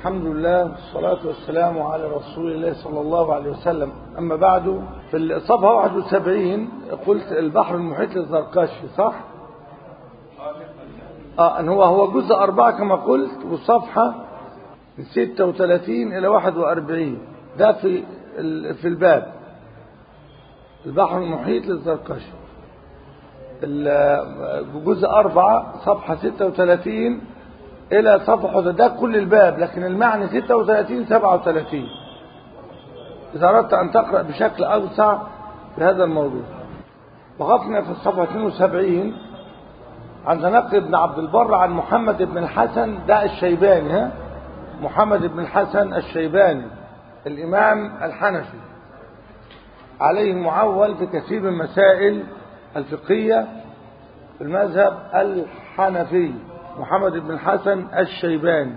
الحمد لله والصلاة والسلام على رسول الله صلى الله عليه وسلم أما بعد في الصفحة 71 قلت البحر المحيط للزركشي صح؟ آه أن هو هو جزء أربعة كما قلت والصفحة من 36 إلى 41 ده في في الباب البحر المحيط للزركشي جزء أربعة صفحة 36 إلى صفحة ده كل الباب لكن المعنى 36 37 إذا أردت أن تقرأ بشكل أوسع في هذا الموضوع وقفنا في الصفحة 72 عن تنقل ابن عبد البر عن محمد بن الحسن ده الشيباني ها محمد بن الحسن الشيباني الإمام الحنفي عليه معول في كثير من المسائل الفقهية في المذهب الحنفي محمد بن الحسن الشيباني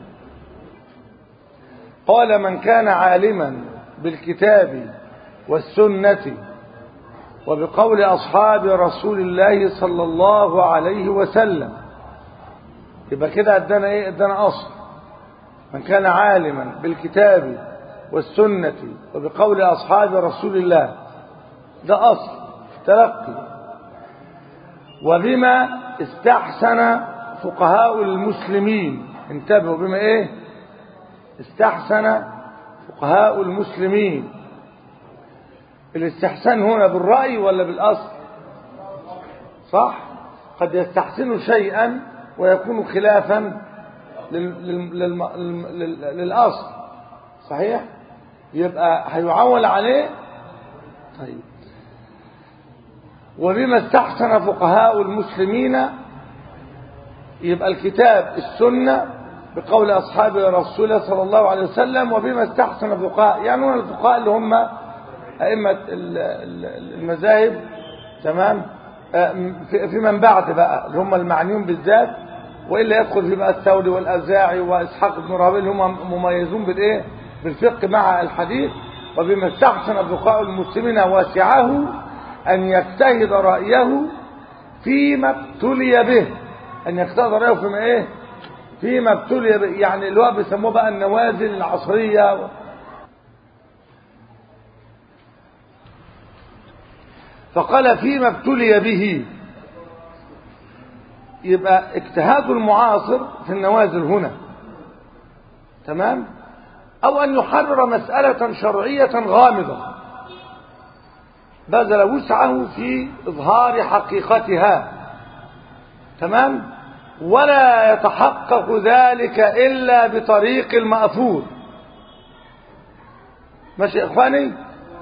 قال من كان عالما بالكتاب والسنة وبقول أصحاب رسول الله صلى الله عليه وسلم يبقى كده ادانا ايه ادانا اصل من كان عالما بالكتاب والسنة وبقول أصحاب رسول الله ده أصل تلقي وبما استحسن فقهاء المسلمين انتبهوا بما ايه استحسن فقهاء المسلمين الاستحسان هنا بالرأي ولا بالأصل صح قد يستحسن شيئا ويكون خلافا للأصل صحيح يبقى هيعول عليه طيب وبما استحسن فقهاء المسلمين يبقى الكتاب السنة بقول أصحاب رسول الله صلى الله عليه وسلم وبما استحسن فقهاء يعني هنا الفقهاء اللي هم أئمة المذاهب تمام في من بعد بقى اللي هم المعنيون بالذات وإلا يدخل في بقى الثوري والأزاعي وإسحاق بن راهويه اللي هم مميزون بالإيه بالفقه مع الحديث وبما استحسن فقهاء المسلمين واسعه أن يجتهد رأيه فيما ابتلي به أن يجتهد رأيه فيما إيه فيما ابتلي به يعني اللي هو بيسموه بقى النوازل العصرية فقال فيما ابتلي به يبقى اجتهاد المعاصر في النوازل هنا تمام أو أن يحرر مسألة شرعية غامضة بذل وسعه في إظهار حقيقتها تمام ولا يتحقق ذلك إلا بطريق المأثور ماشي يا إخواني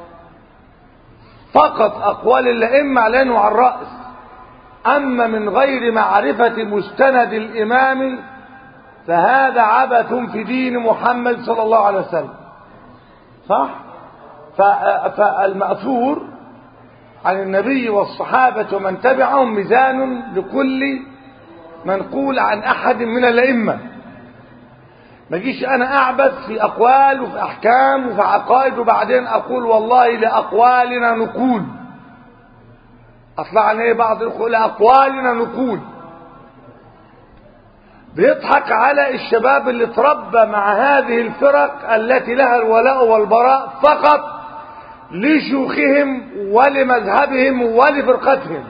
فقط أقوال الأئمة علينا على الرأس أما من غير معرفة مستند الإمام فهذا عبث في دين محمد صلى الله عليه وسلم صح فالمأثور عن النبي والصحابة ومن تبعهم ميزان لكل منقول عن أحد من الأئمة ما جيش أنا أعبث في أقوال وفي أحكام وفي عقائد وبعدين أقول والله لأقوالنا نقول أطلع ايه بعض يقول لأقوالنا نقول بيضحك على الشباب اللي تربى مع هذه الفرق التي لها الولاء والبراء فقط لشيوخهم ولمذهبهم ولفرقتهم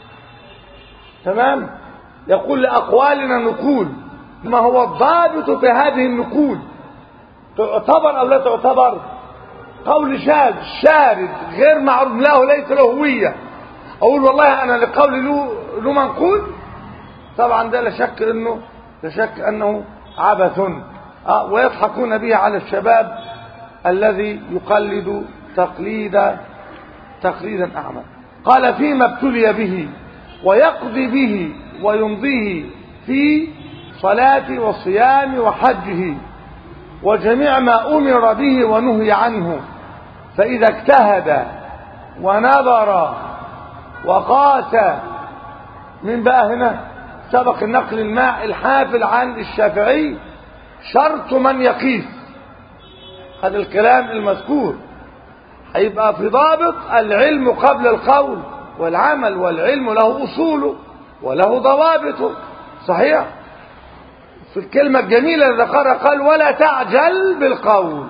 تمام يقول لأقوالنا نقول ما هو الضابط في هذه النقول تعتبر أو لا تعتبر قول شاذ شارد غير معروف له ليس له هوية أقول والله أنا لقولي له, له منقول طبعا ده لا شك أنه لا شك أنه عبث آه ويضحكون به على الشباب الذي يقلد تقليد تقليدا أعمى قال فيما ابتلي به ويقضي به ويمضيه في صلاة وصيام وحجه وجميع ما أمر به ونهي عنه فإذا اجتهد ونظر وقاس من بقى هنا سبق النقل الماء الحافل عن الشافعي شرط من يقيس هذا الكلام المذكور هيبقى في ضابط العلم قبل القول والعمل والعلم له أصوله وله ضوابطه صحيح في الكلمة الجميلة اللي ذكرها قال ولا تعجل بالقول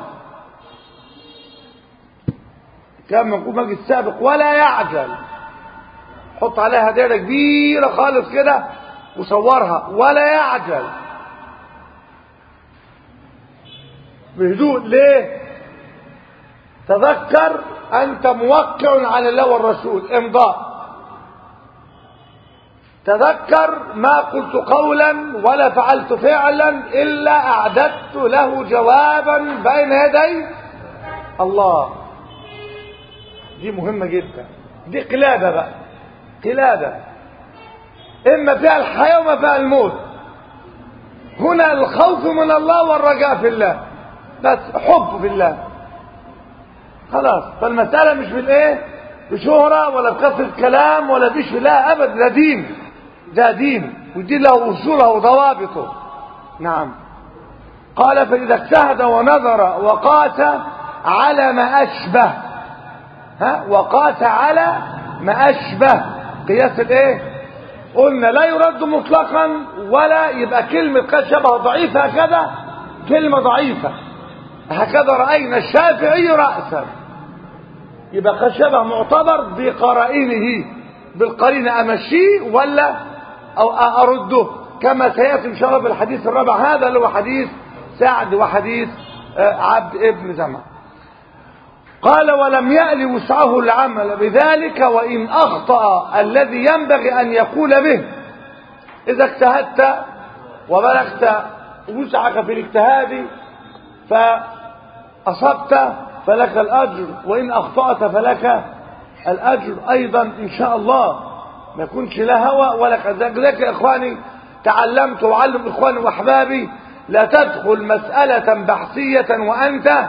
كان منقول مجلس السابق ولا يعجل حط عليها دايره كبيره خالص كده وصورها ولا يعجل بهدوء ليه تذكر انت موقع على الله والرسول امضاء تذكر ما قلت قولا ولا فعلت فعلا الا اعددت له جوابا بين يدي الله دي مهمه جدا دي قلاده بقى قلاده اما فيها الحياه وما فيها الموت هنا الخوف من الله والرجاء في الله بس حب في الله خلاص فالمسألة مش بالايه بشهرة ولا بكثرة كلام ولا بيش لا ابدا ده دين ده دين ودين له اصوله وضوابطه نعم قال فاذا اجتهد ونظر وقاس على ما اشبه ها وقاس على ما اشبه قياس الايه قلنا لا يرد مطلقا ولا يبقى كلمة قد شبه ضعيفة هكذا كلمة ضعيفة هكذا رأينا الشافعي رأسا يبقى قد شبه معتبر بقرائنه بالقرينة أمشيه ولا أو أرده كما سيأتي إن شاء الله بالحديث الرابع هذا اللي هو حديث سعد وحديث عبد ابن زمع قال ولم يأل وسعه العمل بذلك وإن أخطأ الذي ينبغي أن يقول به إذا اجتهدت وبلغت وسعك في الاجتهاد فأصبت فلك الأجر وإن أخطأت فلك الأجر أيضا إن شاء الله ما يكونش لا هوى ولا كذلك لك يا إخواني تعلمت وعلم إخواني وأحبابي لا تدخل مسألة بحثية وأنت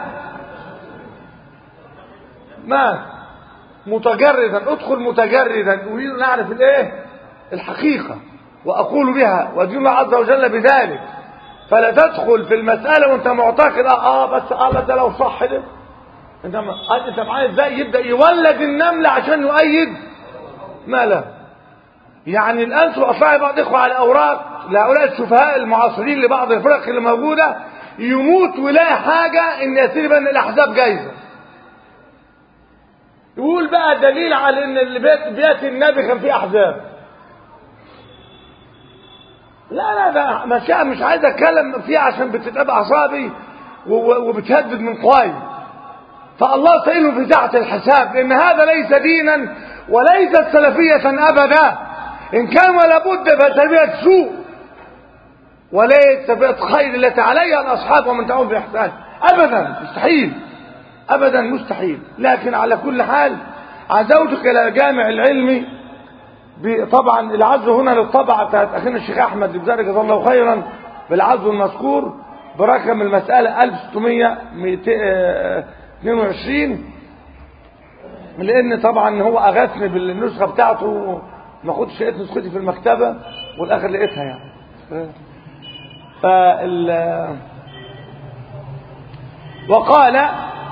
ما متجردا ادخل متجردا اريد ان اعرف الايه الحقيقه واقول بها ودين الله عز وجل بذلك فلا تدخل في المساله وانت معتقد اه, آه بس اه بس لو صح ده انت ما انت معايا ازاي يبدا يولد النمله عشان يؤيد ما له يعني الان اصلا بعض اخوه على اوراق لهؤلاء السفهاء المعاصرين لبعض الفرق اللي موجوده يموت ويلاقي حاجه ان يسير بين الاحزاب جايزه يقول بقى دليل على ان اللي بيت بيت النبي كان فيه احزاب لا لا ده مشاعر مش عايز اتكلم فيها عشان بتتعب اعصابي وبتهدد من قواي فالله سئله في ساعة الحساب لان هذا ليس دينا وليست سلفية ابدا ان كان ولا بد فسلفية سوء وليس سلفية خير التي عليها الاصحاب ومن تعود باحسان ابدا مستحيل ابدا مستحيل لكن على كل حال عزوتك الى الجامع العلمي طبعا العزو هنا للطبعة بتاعت اخينا الشيخ احمد جزاه الله خيرا بالعزو المذكور برقم المسألة 1622 لان طبعا هو اغاثني بالنسخة بتاعته ما كنتش لقيت نسختي في المكتبة والاخر لقيتها يعني فال وقال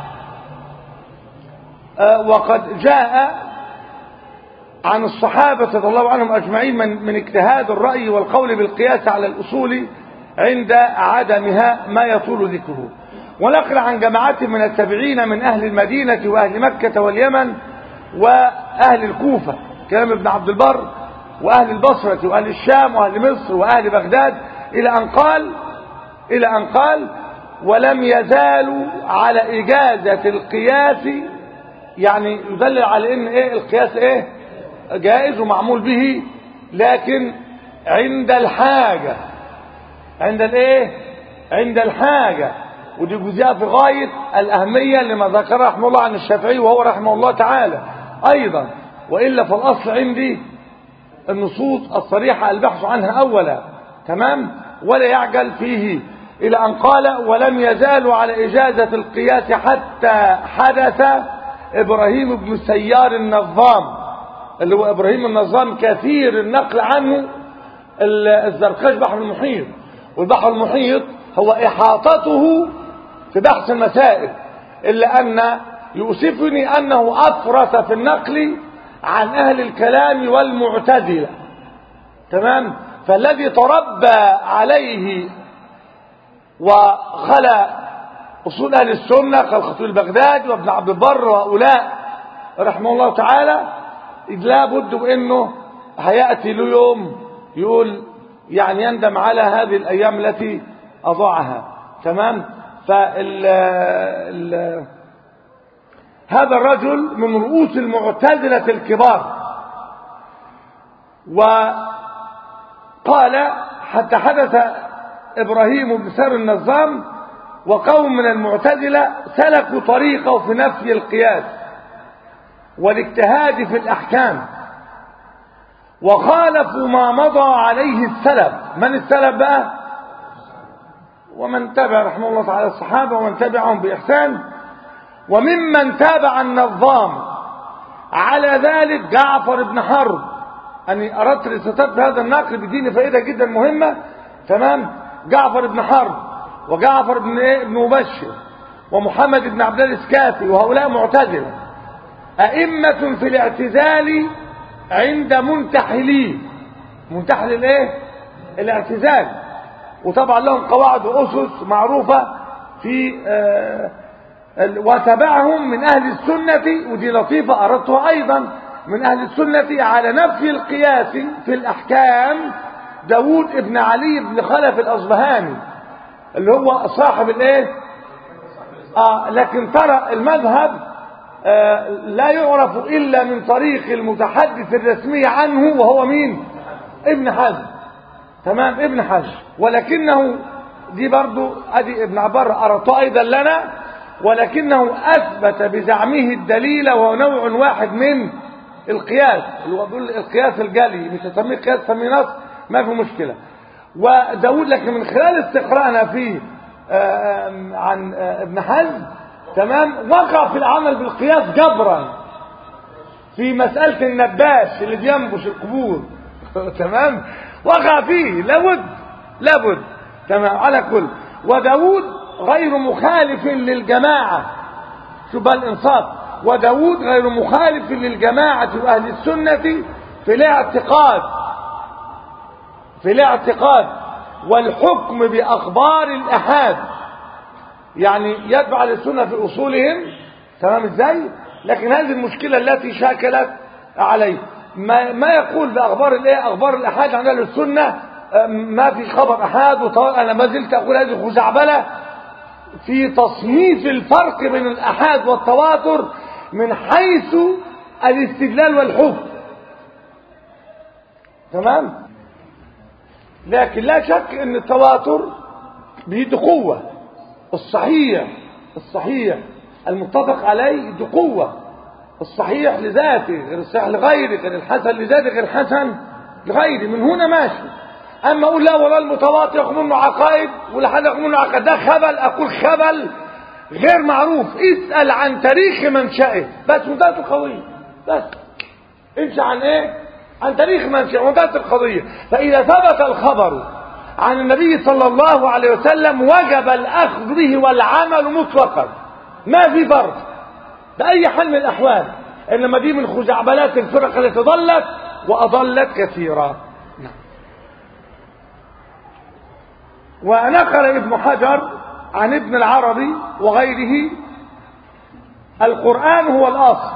وقد جاء عن الصحابة رضي الله عنهم أجمعين من, من اجتهاد الرأي والقول بالقياس على الأصول عند عدمها ما يطول ذكره ونقل عن جماعات من التابعين من أهل المدينة وأهل مكة واليمن وأهل الكوفة كلام ابن عبد البر وأهل البصرة وأهل الشام وأهل مصر وأهل بغداد إلى أن قال إلى أن قال ولم يزالوا على إجازة القياس يعني يدلل على ان ايه القياس ايه جائز ومعمول به لكن عند الحاجة عند الايه عند الحاجة ودي جزئية في غاية الأهمية لما ذكر رحمه الله عن الشافعي وهو رحمه الله تعالى أيضا وإلا فالأصل عندي النصوص الصريحة البحث عنها أولا تمام ولا يعجل فيه إلى أن قال ولم يزالوا على إجازة القياس حتى حدث إبراهيم بن سيار النظام اللي هو إبراهيم النظام كثير النقل عنه الزرقاش بحر المحيط والبحر المحيط هو إحاطته في بحث المسائل إلا أن يؤسفني أنه أفرس في النقل عن أهل الكلام والمعتزلة تمام فالذي تربى عليه وخلى أصول أهل السنة كالخطيب البغدادي وابن عبد البر وهؤلاء رحمه الله تعالى لا بد انه هياتي له يوم يقول يعني يندم على هذه الايام التي اضاعها تمام فال ال هذا الرجل من رؤوس المعتزله الكبار وقال حتى حدث ابراهيم بن سار النظام وقوم من المعتزله سلكوا طريقه في نفي القياس والاجتهاد في الأحكام وخالفوا ما مضى عليه السلف من السلف بقى ومن تبع رحمه الله تعالى الصحابة ومن تبعهم بإحسان وممن تابع النظام على ذلك جعفر بن حرب أني أردت الاستطاعة بهذا النقل بدين فائدة جدا مهمة تمام جعفر بن حرب وجعفر بن إيه بن مبشر ومحمد بن عبد الله الاسكافي وهؤلاء معتزله أئمة في الاعتزال عند منتحليه منتحل الايه الاعتزال وطبعا لهم قواعد وأسس معروفة في آه وتبعهم من أهل السنة ودي لطيفة أردتها أيضا من أهل السنة على نفي القياس في الأحكام داود ابن علي بن خلف الأصبهاني اللي هو صاحب الايه آه لكن ترى المذهب آه لا يعرف إلا من طريق المتحدث الرسمي عنه وهو مين ابن حزم تمام ابن حزم ولكنه دي برضو ادي ابن عبار أردت أيضا لنا ولكنه أثبت بزعمه الدليل وهو نوع واحد من القياس اللي هو بيقول القياس الجلي مش هسميه قياس سميه نص ما في مشكلة وداود لكن من خلال استقرائنا فيه آه عن آه ابن حزم تمام وقع في العمل بالقياس جبرا في مسألة النباش اللي بينبش القبور تمام وقع فيه لابد لابد تمام على كل وداود غير مخالف للجماعة شوف بقى الإنصاف وداود غير مخالف للجماعة وأهل السنة في الاعتقاد في الاعتقاد والحكم بأخبار الأحاد يعني يتبع للسنة في أصولهم تمام ازاي لكن هذه المشكلة التي شاكلت عليه ما, ما يقول بأخبار الايه أخبار الأحاد عن أهل السنة ما في خبر أحاد وطبعا أنا ما زلت أقول هذه خزعبلة في تصنيف الفرق بين الأحاد والتواتر من حيث الاستدلال والحكم تمام لكن لا شك ان التواتر بيد قوة الصحيح الصحيح المتفق عليه دي قوة الصحيح لذاته غير الصحيح لغيره غير الحسن لذاته غير الحسن لغيره من هنا ماشي اما اقول لا والله المتواتر ياخذ منه عقائد ولا حد ياخذ منه عقائد ده خبل اقول خبل غير معروف اسال عن تاريخ منشأه بس منتهى القضيه بس امشي عن ايه عن تاريخ منشأه منتهى القضيه فاذا ثبت الخبر عن النبي صلى الله عليه وسلم وجب الاخذ به والعمل مطلقا ما في فرق باي حال من الاحوال انما دي من خزعبلات الفرق التي ضلت واضلت كثيرا ونقل ابن حجر عن ابن العربي وغيره القرآن هو الأصل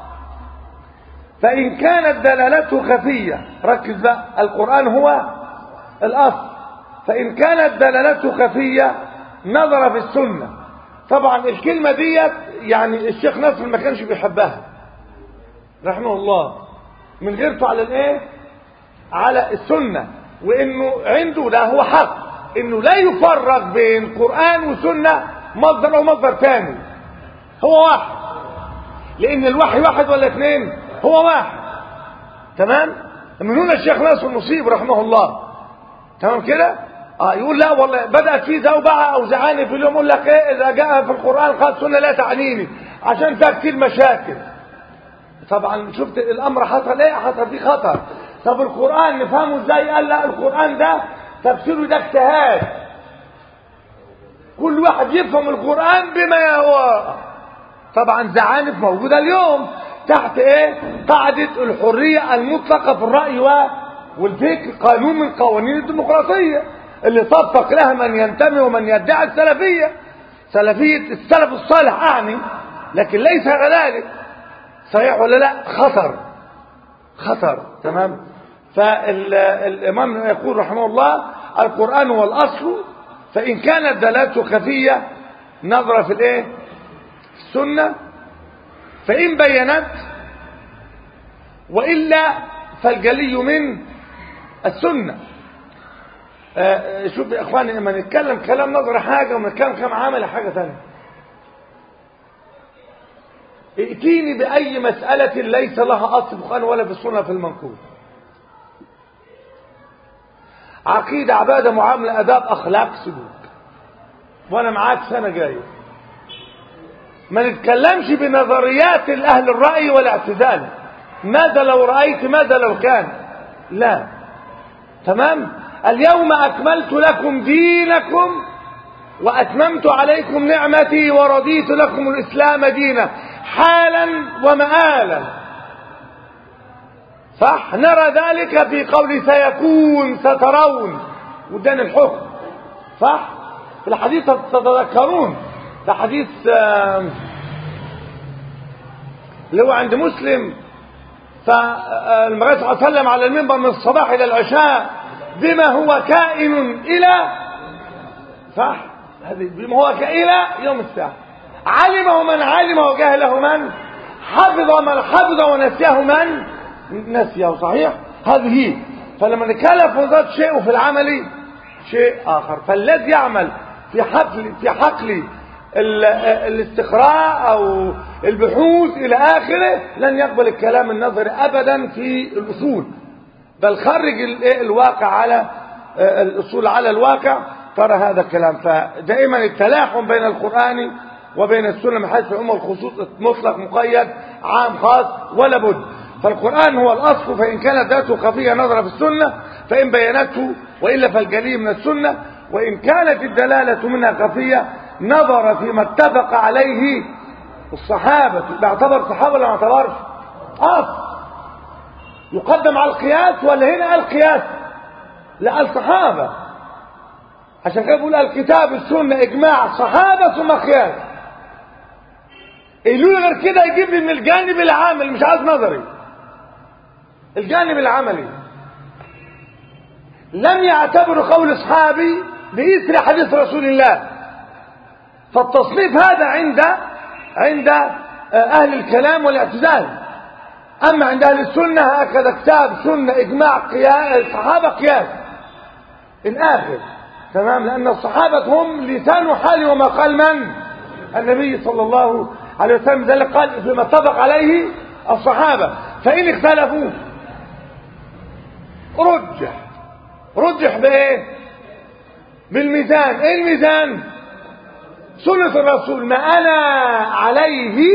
فإن كانت دلالته خفية ركز بقى القرآن هو الأصل فإن كانت دلالته خفية نظر في السنة طبعا الكلمة ديت يعني الشيخ نصر ما كانش بيحبها رحمه الله من غيرته على الايه على السنة وانه عنده لا هو حق انه لا يفرق بين قرآن وسنة مصدر او مصدر ثاني هو واحد لان الوحي واحد ولا اثنين هو واحد تمام من هنا الشيخ ناصر المصيب رحمه الله تمام كده اه يقول لا والله بدأت في زوبعة او زعاني في اليوم يقول لك ايه اذا جاء في القرآن قال سنة لا تعنيني عشان فيها كتير مشاكل طبعا شفت الامر حصل ايه حصل فيه خطر طب القرآن نفهمه ازاي قال لا القرآن ده تفسيره ده اجتهاد كل واحد يفهم القرآن بما هو طبعا زعانف موجودة اليوم تحت ايه قاعدة الحرية المطلقة في الرأي والفكر قانون من قوانين الديمقراطية اللي صفق لها من ينتمي ومن يدعي السلفية سلفية السلف الصالح أعني لكن ليس كذلك صحيح ولا لا خطر خطر تمام فالإمام يقول رحمه الله القرآن هو الأصل فإن كانت دلالته خفية نظرة في الإيه في السنة فإن بينت وإلا فالجلي من السنة آه شوف يا إخواني لما نتكلم كلام نظر حاجة ونتكلم كلام عمل حاجة ثانية ائتيني بأي مسألة ليس لها أصل في القرآن ولا في السنة في المنقول عقيدة عبادة معاملة أداب أخلاق سلوك وأنا معاك سنة جاية ما نتكلمش بنظريات الأهل الرأي والاعتزال ماذا لو رأيت ماذا لو كان لا تمام اليوم أكملت لكم دينكم وأتممت عليكم نعمتي ورضيت لكم الإسلام دينا حالا ومآلا صح نرى ذلك في قول سيكون سترون ودان الحكم صح في الحديث تتذكرون ده حديث اللي هو عند مسلم فالنبي صلى الله عليه وسلم على المنبر من الصباح الى العشاء بما هو كائن الى صح هذه بما هو كائن الى يوم الساعه علمه من علم وجهله من حفظ من حفظ ونسيه من نسيه صحيح هذه فلما نتكلم في ذات شيء وفي العمل شيء اخر فالذي يعمل في حقل في حقل الاستقراء او البحوث الى اخره لن يقبل الكلام النظري ابدا في الاصول بل خرج الواقع على الاصول على الواقع ترى هذا الكلام فدائما التلاحم بين القران وبين السنه من حيث العموم والخصوص مطلق مقيد عام خاص ولا بد فالقران هو الاصل فان كانت ذاته خفيه نظر في السنه فان بينته والا فالجلي من السنه وان كانت الدلاله منها خفيه نظر فيما اتفق عليه الصحابة بيعتبر صحابة ولا ما اعتبرش أصل يقدم على القياس ولا هنا قال قياس لا الصحابة عشان كده بيقول الكتاب السنة إجماع صحابة ثم قياس يقولوا غير كده يجيب لي من الجانب العملي مش عايز نظري الجانب العملي لم يعتبروا قول اصحابي بإثر حديث رسول الله فالتصنيف هذا عند عند أهل الكلام والاعتزال أما عند أهل السنة هكذا كتاب سنة إجماع قياس الصحابة قياس الآخر تمام لأن الصحابة هم لسان حال وما قال من النبي صلى الله عليه وسلم ذلك قال فيما اتفق عليه الصحابة فإن اختلفوا رجح رجح بإيه بالميزان إيه الميزان سنة الرسول ما أنا عليه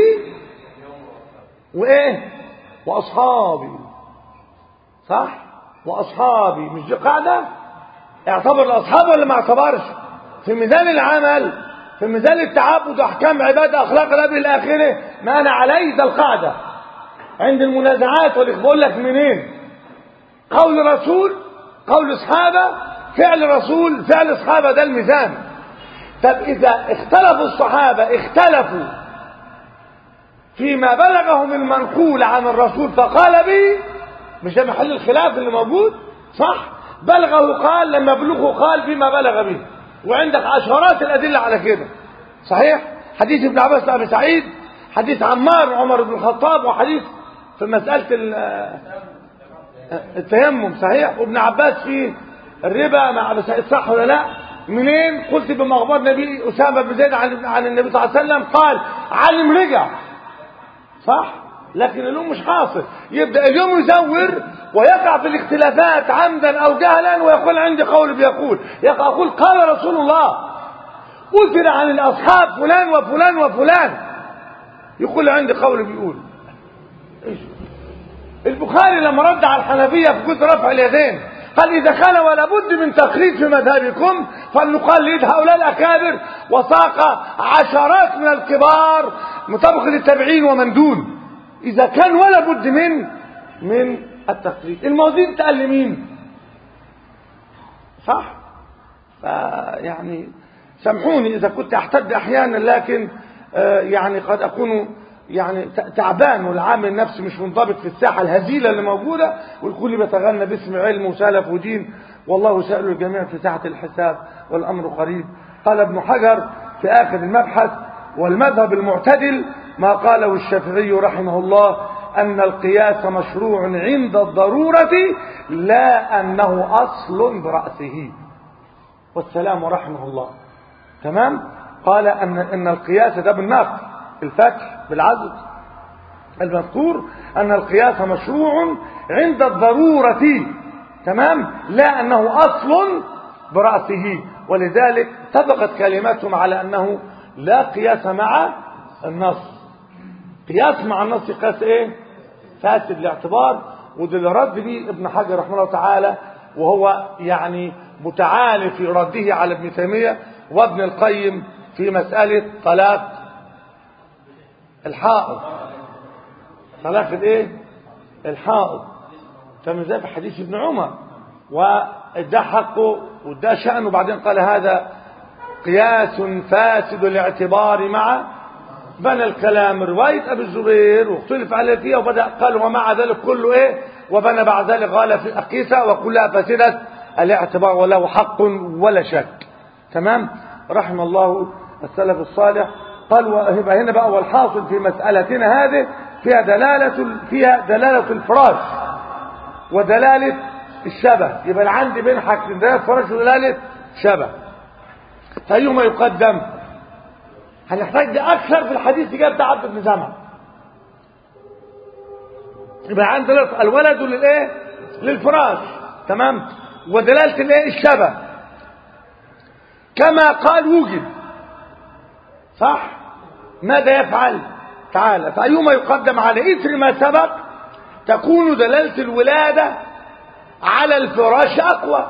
وإيه وأصحابي صح وأصحابي مش دي قاعدة اعتبر الأصحاب ولا ما اعتبرش في ميزان العمل في ميزان التعبد وأحكام عبادة أخلاق الأب إلى آخره ما أنا عليه ده القاعدة عند المنازعات بقول لك منين قول رسول قول أصحابه فعل رسول فعل أصحابه ده الميزان طب إذا اختلفوا الصحابة اختلفوا فيما بلغهم المنقول عن الرسول فقال به مش ده محل الخلاف اللي موجود صح بلغه قال لما بلغه قال بما بلغ به وعندك عشرات الأدلة على كده صحيح حديث ابن عباس أبي سعيد حديث عمار عمر بن الخطاب وحديث في مسألة التيمم صحيح وابن عباس في الربا مع أبي سعيد صح ولا لا منين قلت بما اخبر النبي اسامه بن زيد عن عن النبي صلى الله عليه وسلم قال علم رجع صح لكن اليوم مش حاصل يبدا اليوم يزور ويقع في الاختلافات عمدا او جهلا ويقول عندي قول بيقول يقول قال رسول الله اثر عن الاصحاب فلان وفلان وفلان يقول عندي قول بيقول إيش؟ البخاري لما رد على الحنفيه في جزء رفع اليدين قال إذا كان ولا بد من تقليد في مذهبكم فلنقلد هؤلاء الأكابر وساق عشرات من الكبار مطابقة التابعين ومن دون إذا كان ولا بد من من التقليد الموازين تقل مين صح يعني سامحوني إذا كنت أحتد أحيانا لكن يعني قد أكون يعني تعبان والعامل النفسي مش منضبط في الساحة الهزيلة اللي موجودة والكل بيتغنى باسم علم وسلف ودين والله سائل الجميع في ساحة الحساب والأمر قريب قال ابن حجر في آخر المبحث والمذهب المعتدل ما قاله الشافعي رحمه الله أن القياس مشروع عند الضرورة لا أنه أصل برأسه والسلام رحمه الله تمام قال أن, أن القياس ده بالنقل الفتح بالعزل المذكور أن القياس مشروع عند الضرورة تمام لا أنه أصل برأسه ولذلك سبقت كلماتهم على أنه لا قياس مع النص قياس مع النص قياس ايه فاسد الاعتبار وده اللي رد به ابن حجر رحمه الله تعالى وهو يعني متعالي في رده على ابن تيمية وابن القيم في مسألة طلاق الحائض طلاق الايه الحائض كما زي في حديث ابن عمر وادى حقه وادى شأنه وبعدين قال هذا قياس فاسد الاعتبار مع بنى الكلام رواية أبي الزبير واختلف عليه فيها وبدأ قال ومع ذلك كله إيه وبنى بعد ذلك قال في الأقيسة وكلها فاسدة الاعتبار وله حق ولا شك تمام رحم الله السلف الصالح قال وهبقى هنا بقى والحاصل في مسألتنا هذه فيها دلالة فيها دلالة الفراش ودلالة الشبه يبقى اللي عندي بين حاجتين دلالة فراش ودلالة شبه فأيهما يقدم هنحتاج أكثر في الحديث جاب بتاع عبد بن زمع يبقى عندنا الولد للايه للفراش تمام ودلالة الايه الشبه كما قال وجد صح ماذا يفعل تعالى فأيهما يقدم على إثر ما سبق تكون دلالة الولادة على الفراش أقوى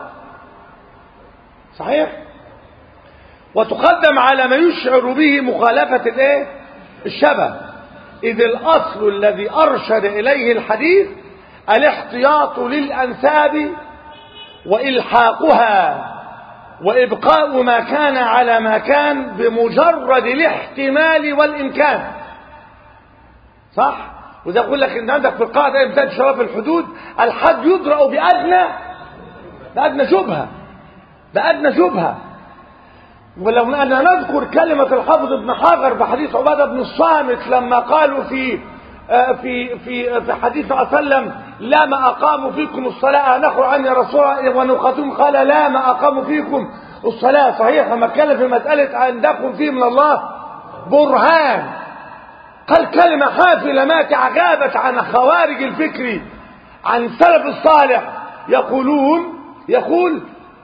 صحيح وتقدم على ما يشعر به مخالفة الايه الشبه إذ الأصل الذي أرشد إليه الحديث الاحتياط للأنساب وإلحاقها وإبقاء ما كان على ما كان بمجرد الاحتمال والإمكان صح؟ وده أقول لك إن عندك في القاعدة إمثال شرف الحدود الحد يدرأ بأدنى بأدنى شبهة بأدنى شبهة ولو أننا نذكر كلمة الحافظ ابن حجر بحديث عبادة بن الصامت لما قالوا في في في في حديث صلى الله عليه وسلم لا ما أقاموا فيكم الصلاة نخر عني يا رسول الله ونقاتهم قال لا ما أقاموا فيكم الصلاة صحيح لما اتكلم في مسألة عندكم فيه من الله برهان قال كلمة حافلة ماتعة غابت عن خوارج الفكر عن السلف الصالح يقولون يقول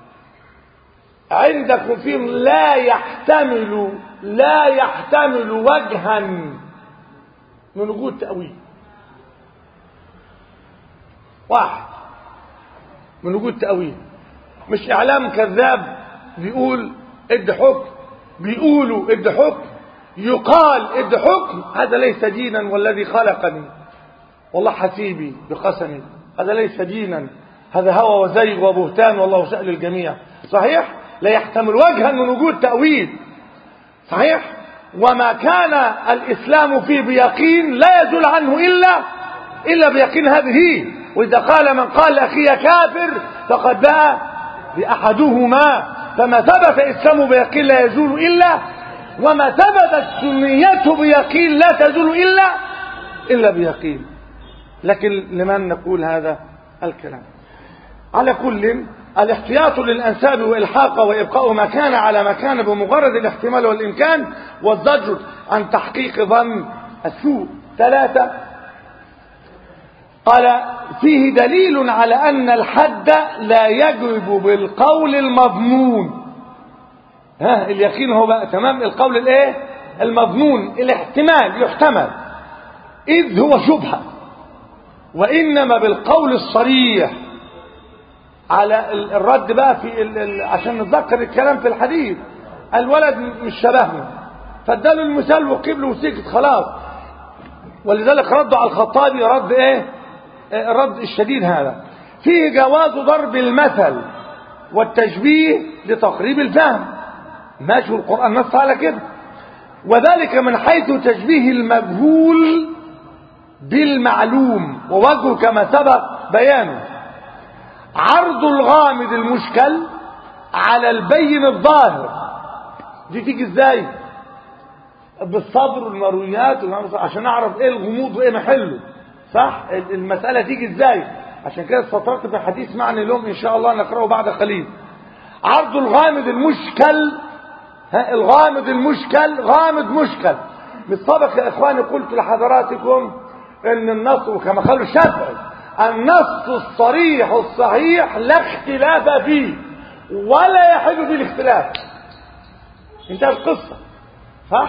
عندكم فيهم لا يحتمل لا يحتمل وجها من وجود تأويل واحد من وجود تأويل مش إعلام كذاب بيقول ادي حكم بيقولوا ادي حكم يقال ادي حكم هذا ليس دينا والذي خلقني والله حسيبي بقسمي هذا ليس دينا هذا هوى وزيغ وبهتان والله سأل الجميع صحيح لا يحتمل وجها من وجود تأويل صحيح وما كان الإسلام فيه بيقين لا يزول عنه إلا إلا بيقين هذه وإذا قال من قال لأخيه كافر فقد باء بأحدهما فما ثبت إسلامه بيقين لا يزول إلا وما ثبتت سنيته بيقين لا تزول إلا إلا بيقين لكن لمن نقول هذا الكلام على كل الاحتياط للأنساب وإلحاقه وإبقاء ما كان على ما كان بمجرد الاحتمال والإمكان والزجر عن تحقيق ظن السوء ثلاثة قال فيه دليل على أن الحد لا يجب بالقول المضمون ها اليقين هو بقى تمام القول الايه المضمون الاحتمال يحتمل إذ هو شبهة وإنما بالقول الصريح على الرد بقى في ال ال عشان نتذكر الكلام في الحديث الولد مش شبهنا فاداله المثال وقبل وسكت خلاص ولذلك ردوا على الخطابي رد ايه الرد الشديد هذا فيه جواز ضرب المثل والتشبيه لتقريب الفهم ماشي القرآن نص على كده وذلك من حيث تشبيه المجهول بالمعلوم ووجهه كما سبق بيانه عرض الغامض المشكل على البين الظاهر دي تيجي ازاي بالصبر والمرويات عشان نعرف ايه الغموض وايه محله صح المسألة تيجي ازاي عشان كده استطرت في حديث معني اليوم ان شاء الله نقرأه بعد قليل عرض الغامض المشكل ها الغامض المشكل غامض مشكل من سبق يا اخواني قلت لحضراتكم ان النص وكما قالوا الشافعي النص الصريح الصحيح لا اختلاف فيه ولا يحل فيه الاختلاف انتهى القصة صح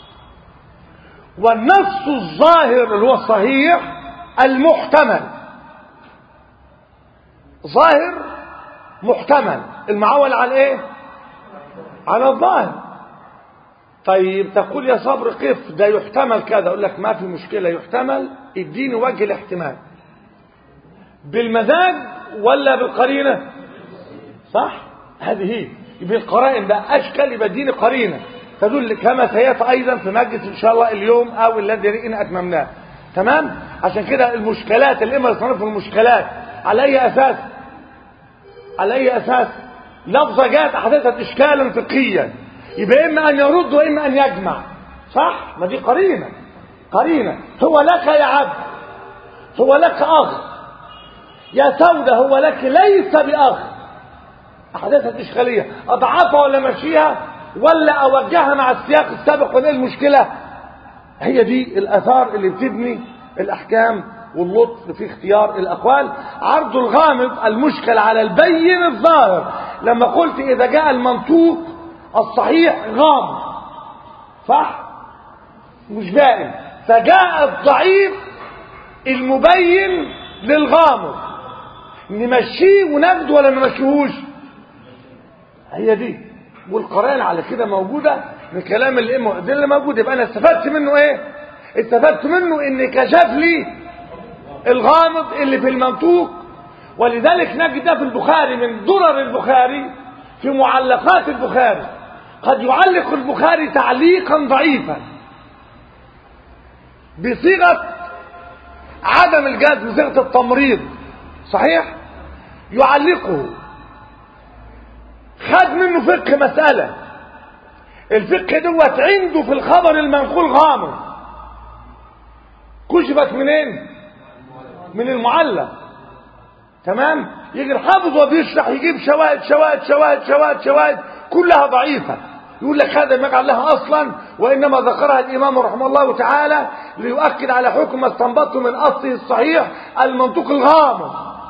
والنص الظاهر اللي هو الصحيح المحتمل ظاهر محتمل المعول على ايه على الظاهر طيب تقول يا صبر كيف ده يحتمل كذا اقول لك ما في مشكله يحتمل اديني وجه الاحتمال بالمزاج ولا بالقرينه صح هذه هي يبقى القرائن ده اشكال يبقى اديني قرينه تدل كما سياتي ايضا في مجلس ان شاء الله اليوم او الذي ان اتممناه تمام عشان كده المشكلات الائمه يصنفوا المشكلات على اي اساس على اي اساس لفظه جاءت احدثت اشكالا فقهيا يبقى اما ان يرد واما ان يجمع صح ما دي قرينه قرينه هو لك يا عبد هو لك اخ يا سودة هو لك ليس باخ احدثت اشكاليه اضعفها ولا مشيها ولا اوجهها مع السياق السابق ولا المشكله هي دي الاثار اللي بتبني الاحكام واللطف في اختيار الاقوال عرض الغامض المشكل على البين الظاهر لما قلت اذا جاء المنطوق الصحيح غامض صح مش بائن فجاء الضعيف المبين للغامض نمشيه وناخده ولا نمشيهوش هي دي والقرائن على كده موجوده من كلام الائمه دي اللي موجود يبقى انا استفدت منه ايه استفدت منه ان كشف لي الغامض اللي في المنطوق ولذلك نجد ده في البخاري من درر البخاري في معلقات البخاري قد يعلق البخاري تعليقا ضعيفا بصيغه عدم الجزم بصيغه التمريض صحيح يعلقه خد منه فقه مسألة الفقه دوت عنده في الخبر المنقول غامض كشفت منين من المعلق تمام يجي الحافظ وبيشرح يجيب شواهد شواهد شواهد شواهد شواهد كلها ضعيفة يقول لك هذا ما يجعل لها اصلا وانما ذكرها الامام رحمه الله تعالى ليؤكد على حكم ما استنبطه من اصله الصحيح المنطوق الغامض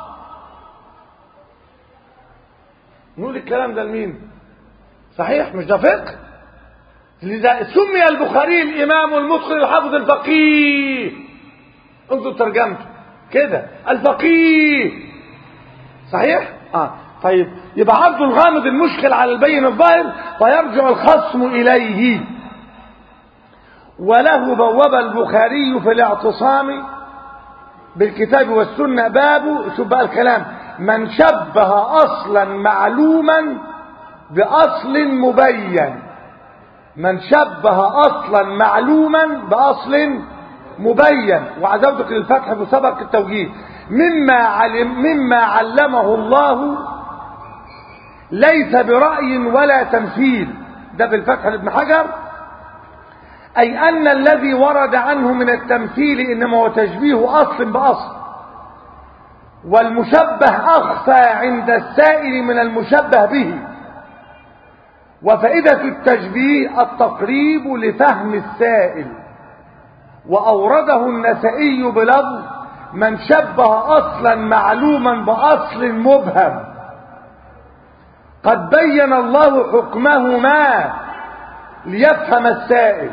نقول الكلام ده لمين صحيح مش ده فقه لذا سمي البخاري الامام المتقن الحافظ الفقيه انظر ترجمته كده الفقيه صحيح اه طيب يبقى عرض الغامض المشكل على البين الظاهر فيرجع الخصم اليه وله بوب البخاري في الاعتصام بالكتاب والسنه باب شوف بقى الكلام من شبه اصلا معلوما باصل مبين من شبه اصلا معلوما باصل مبين وعزوتك للفتح بسبق التوجيه مما علم مما علمه الله ليس برأي ولا تمثيل ده بالفتح لابن حجر أي أن الذي ورد عنه من التمثيل إنما هو تشبيه أصل بأصل والمشبه أخفى عند السائل من المشبه به وفائدة التشبيه التقريب لفهم السائل وأورده النسائي بلفظ من شبه أصلا معلوما بأصل مبهم قد بين الله حكمهما ليفهم السائل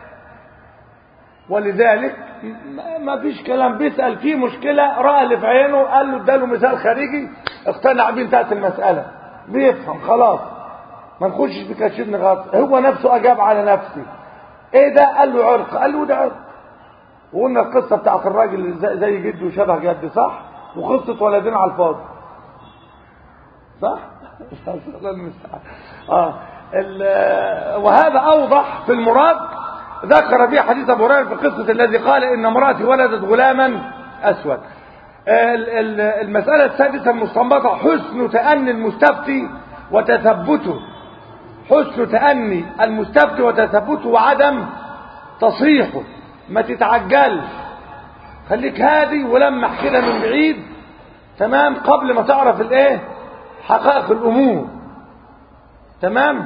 ولذلك ما فيش كلام بيسأل فيه مشكلة رأى اللي في عينه قال له اداله مثال خارجي اقتنع بيه انتهت المسألة بيفهم خلاص ما نخشش في كشف نغاط هو نفسه أجاب على نفسه ايه ده قال له عرق قال له ده عرق وقلنا القصة بتاعت الراجل زي جده وشبه جده صح وقصة ولدين على الفاضي صح الله المستعان اه ال- وهذا اوضح في المراد ذكر في حديث ابو هريره في قصه الذي قال ان امراتي ولدت غلاما اسود ال- ال- المساله السادسه المستنبطه حسن تأني المستفتي وتثبته حسن تأني المستفتي وتثبته وعدم تصريحه ما تتعجلش خليك هادي ولمح كده من بعيد تمام قبل ما تعرف الايه حقائق الامور تمام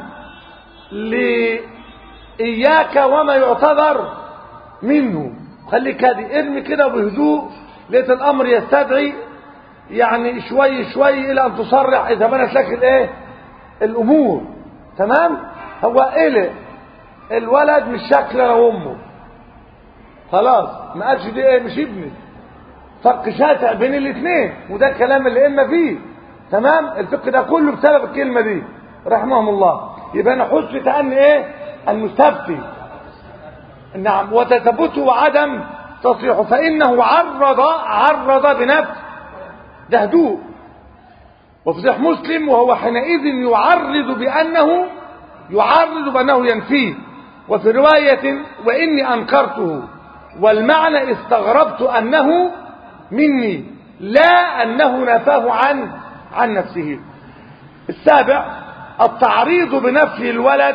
لإياك وما يعتبر منه خليك هادي ارمي كده بهدوء لقيت الامر يستدعي يعني شوي شوي الى ان تصرح اذا بنت لك الايه الامور تمام هو قلق الولد مش شكل انا وامه خلاص ما قالش دي ايه مش ابني فرق شاسع بين الاثنين وده الكلام اللي اما فيه تمام الفقه ده كله بسبب الكلمه دي رحمهم الله يبقى انا حسن تأني ايه المستفتي نعم وتثبته وعدم تصريحه فانه عرض عرض بنفسه ده هدوء وفي صحيح مسلم وهو حينئذ يعرض بانه يعرض بانه ينفيه وفي روايه واني انكرته والمعنى استغربت انه مني لا انه نفاه عن عن نفسه السابع التعريض بنفي الولد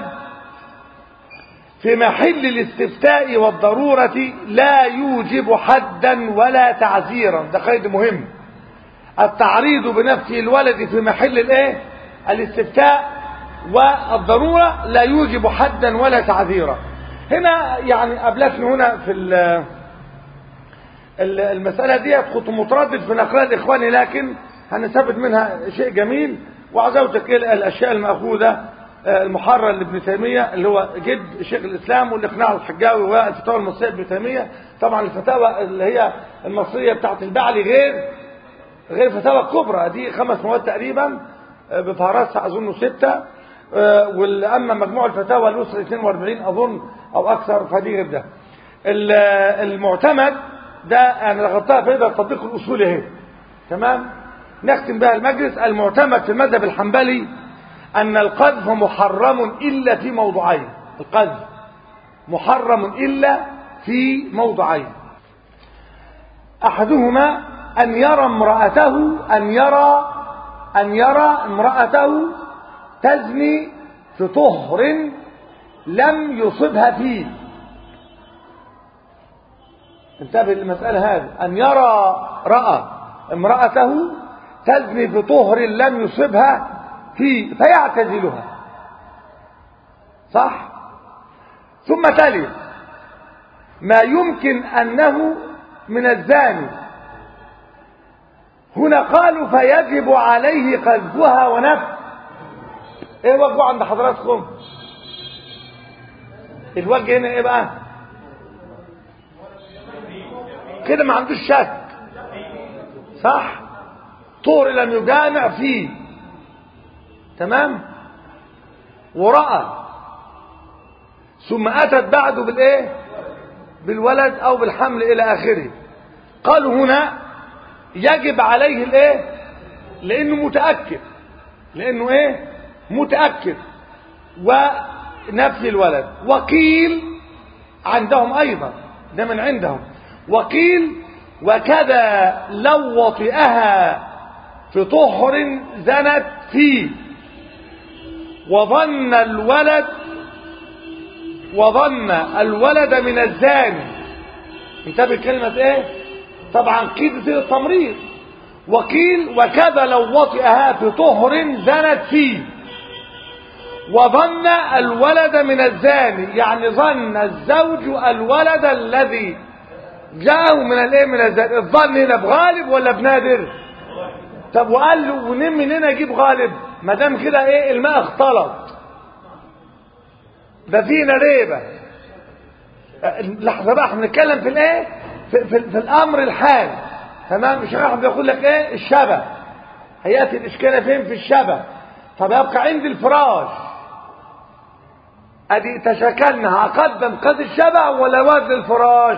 في محل الاستفتاء والضرورة لا يوجب حدا ولا تعزيرا ده قيد مهم التعريض بنفي الولد في محل الايه الاستفتاء والضرورة لا يوجب حدا ولا تعذيرا هنا يعني أبلسنا هنا في ال- ال- المسألة دي كنت متردد في نقلها الإخواني لكن هنستفد منها شيء جميل وعزوتك إلى الأشياء المأخوذة آه، المحرر لابن تيمية اللي هو جد شيخ الإسلام والإقناع الحجاوي والفتاوى المصرية ابن تيمية طبعا الفتاوى اللي هي المصرية بتاعت البعلي غير غير الفتاوى الكبرى دي خمس مواد تقريبا آه، بفهرسها أظن ستة آه، والأما مجموع الفتاوى الأسرة 42 أظن أو أكثر فدي غير ده ال- المعتمد ده أنا لغطتها في التطبيق الأصولي اهي تمام نختم بها المجلس المعتمد في المذهب الحنبلي أن القذف محرم إلا في موضعين القذف محرم إلا في موضعين أحدهما أن يرى امرأته أن يرى أن يرى امرأته تزني في طهر لم يصبها فيه انتبه للمسألة هذه أن يرى رأى امرأته تزني في طهر لم يصبها فيه فيعتزلها صح ثم تلي ما يمكن أنه من الزاني هنا قالوا فيجب عليه قذفها ونفس ايه وجهه عند حضراتكم الوجه هنا ايه بقى كده ما عندوش شك صح طور لم يجامع فيه تمام ورأى ثم أتت بعده بالإيه بالولد أو بالحمل إلى آخره قالوا هنا يجب عليه الإيه لأنه متأكد لأنه إيه متأكد ونفي الولد وقيل عندهم أيضا ده من عندهم وقيل وكذا لو وطئها في طهر زنت فيه وظن الولد وظن الولد من الزاني انتبه كلمة ايه طبعا كده التمريض وقيل وكذا لو وطئها في طهر زنت فيه وظن الولد من الزاني يعني ظن الزوج الولد الذي جاءه من الايه من الزاني الظن هنا بغالب ولا بنادر طب وقال له ونم من هنا اجيب غالب ما دام كده ايه الماء اختلط ده فينا ريبه لحظه بقى احنا بنتكلم في الايه في, في, في الامر الحال تمام الشيخ احمد بيقول لك ايه الشبه هياتي الاشكال فين في الشبه طب يبقى عندي الفراش ادي تشكلنا هقدم قد الشبه ولا وزن الفراش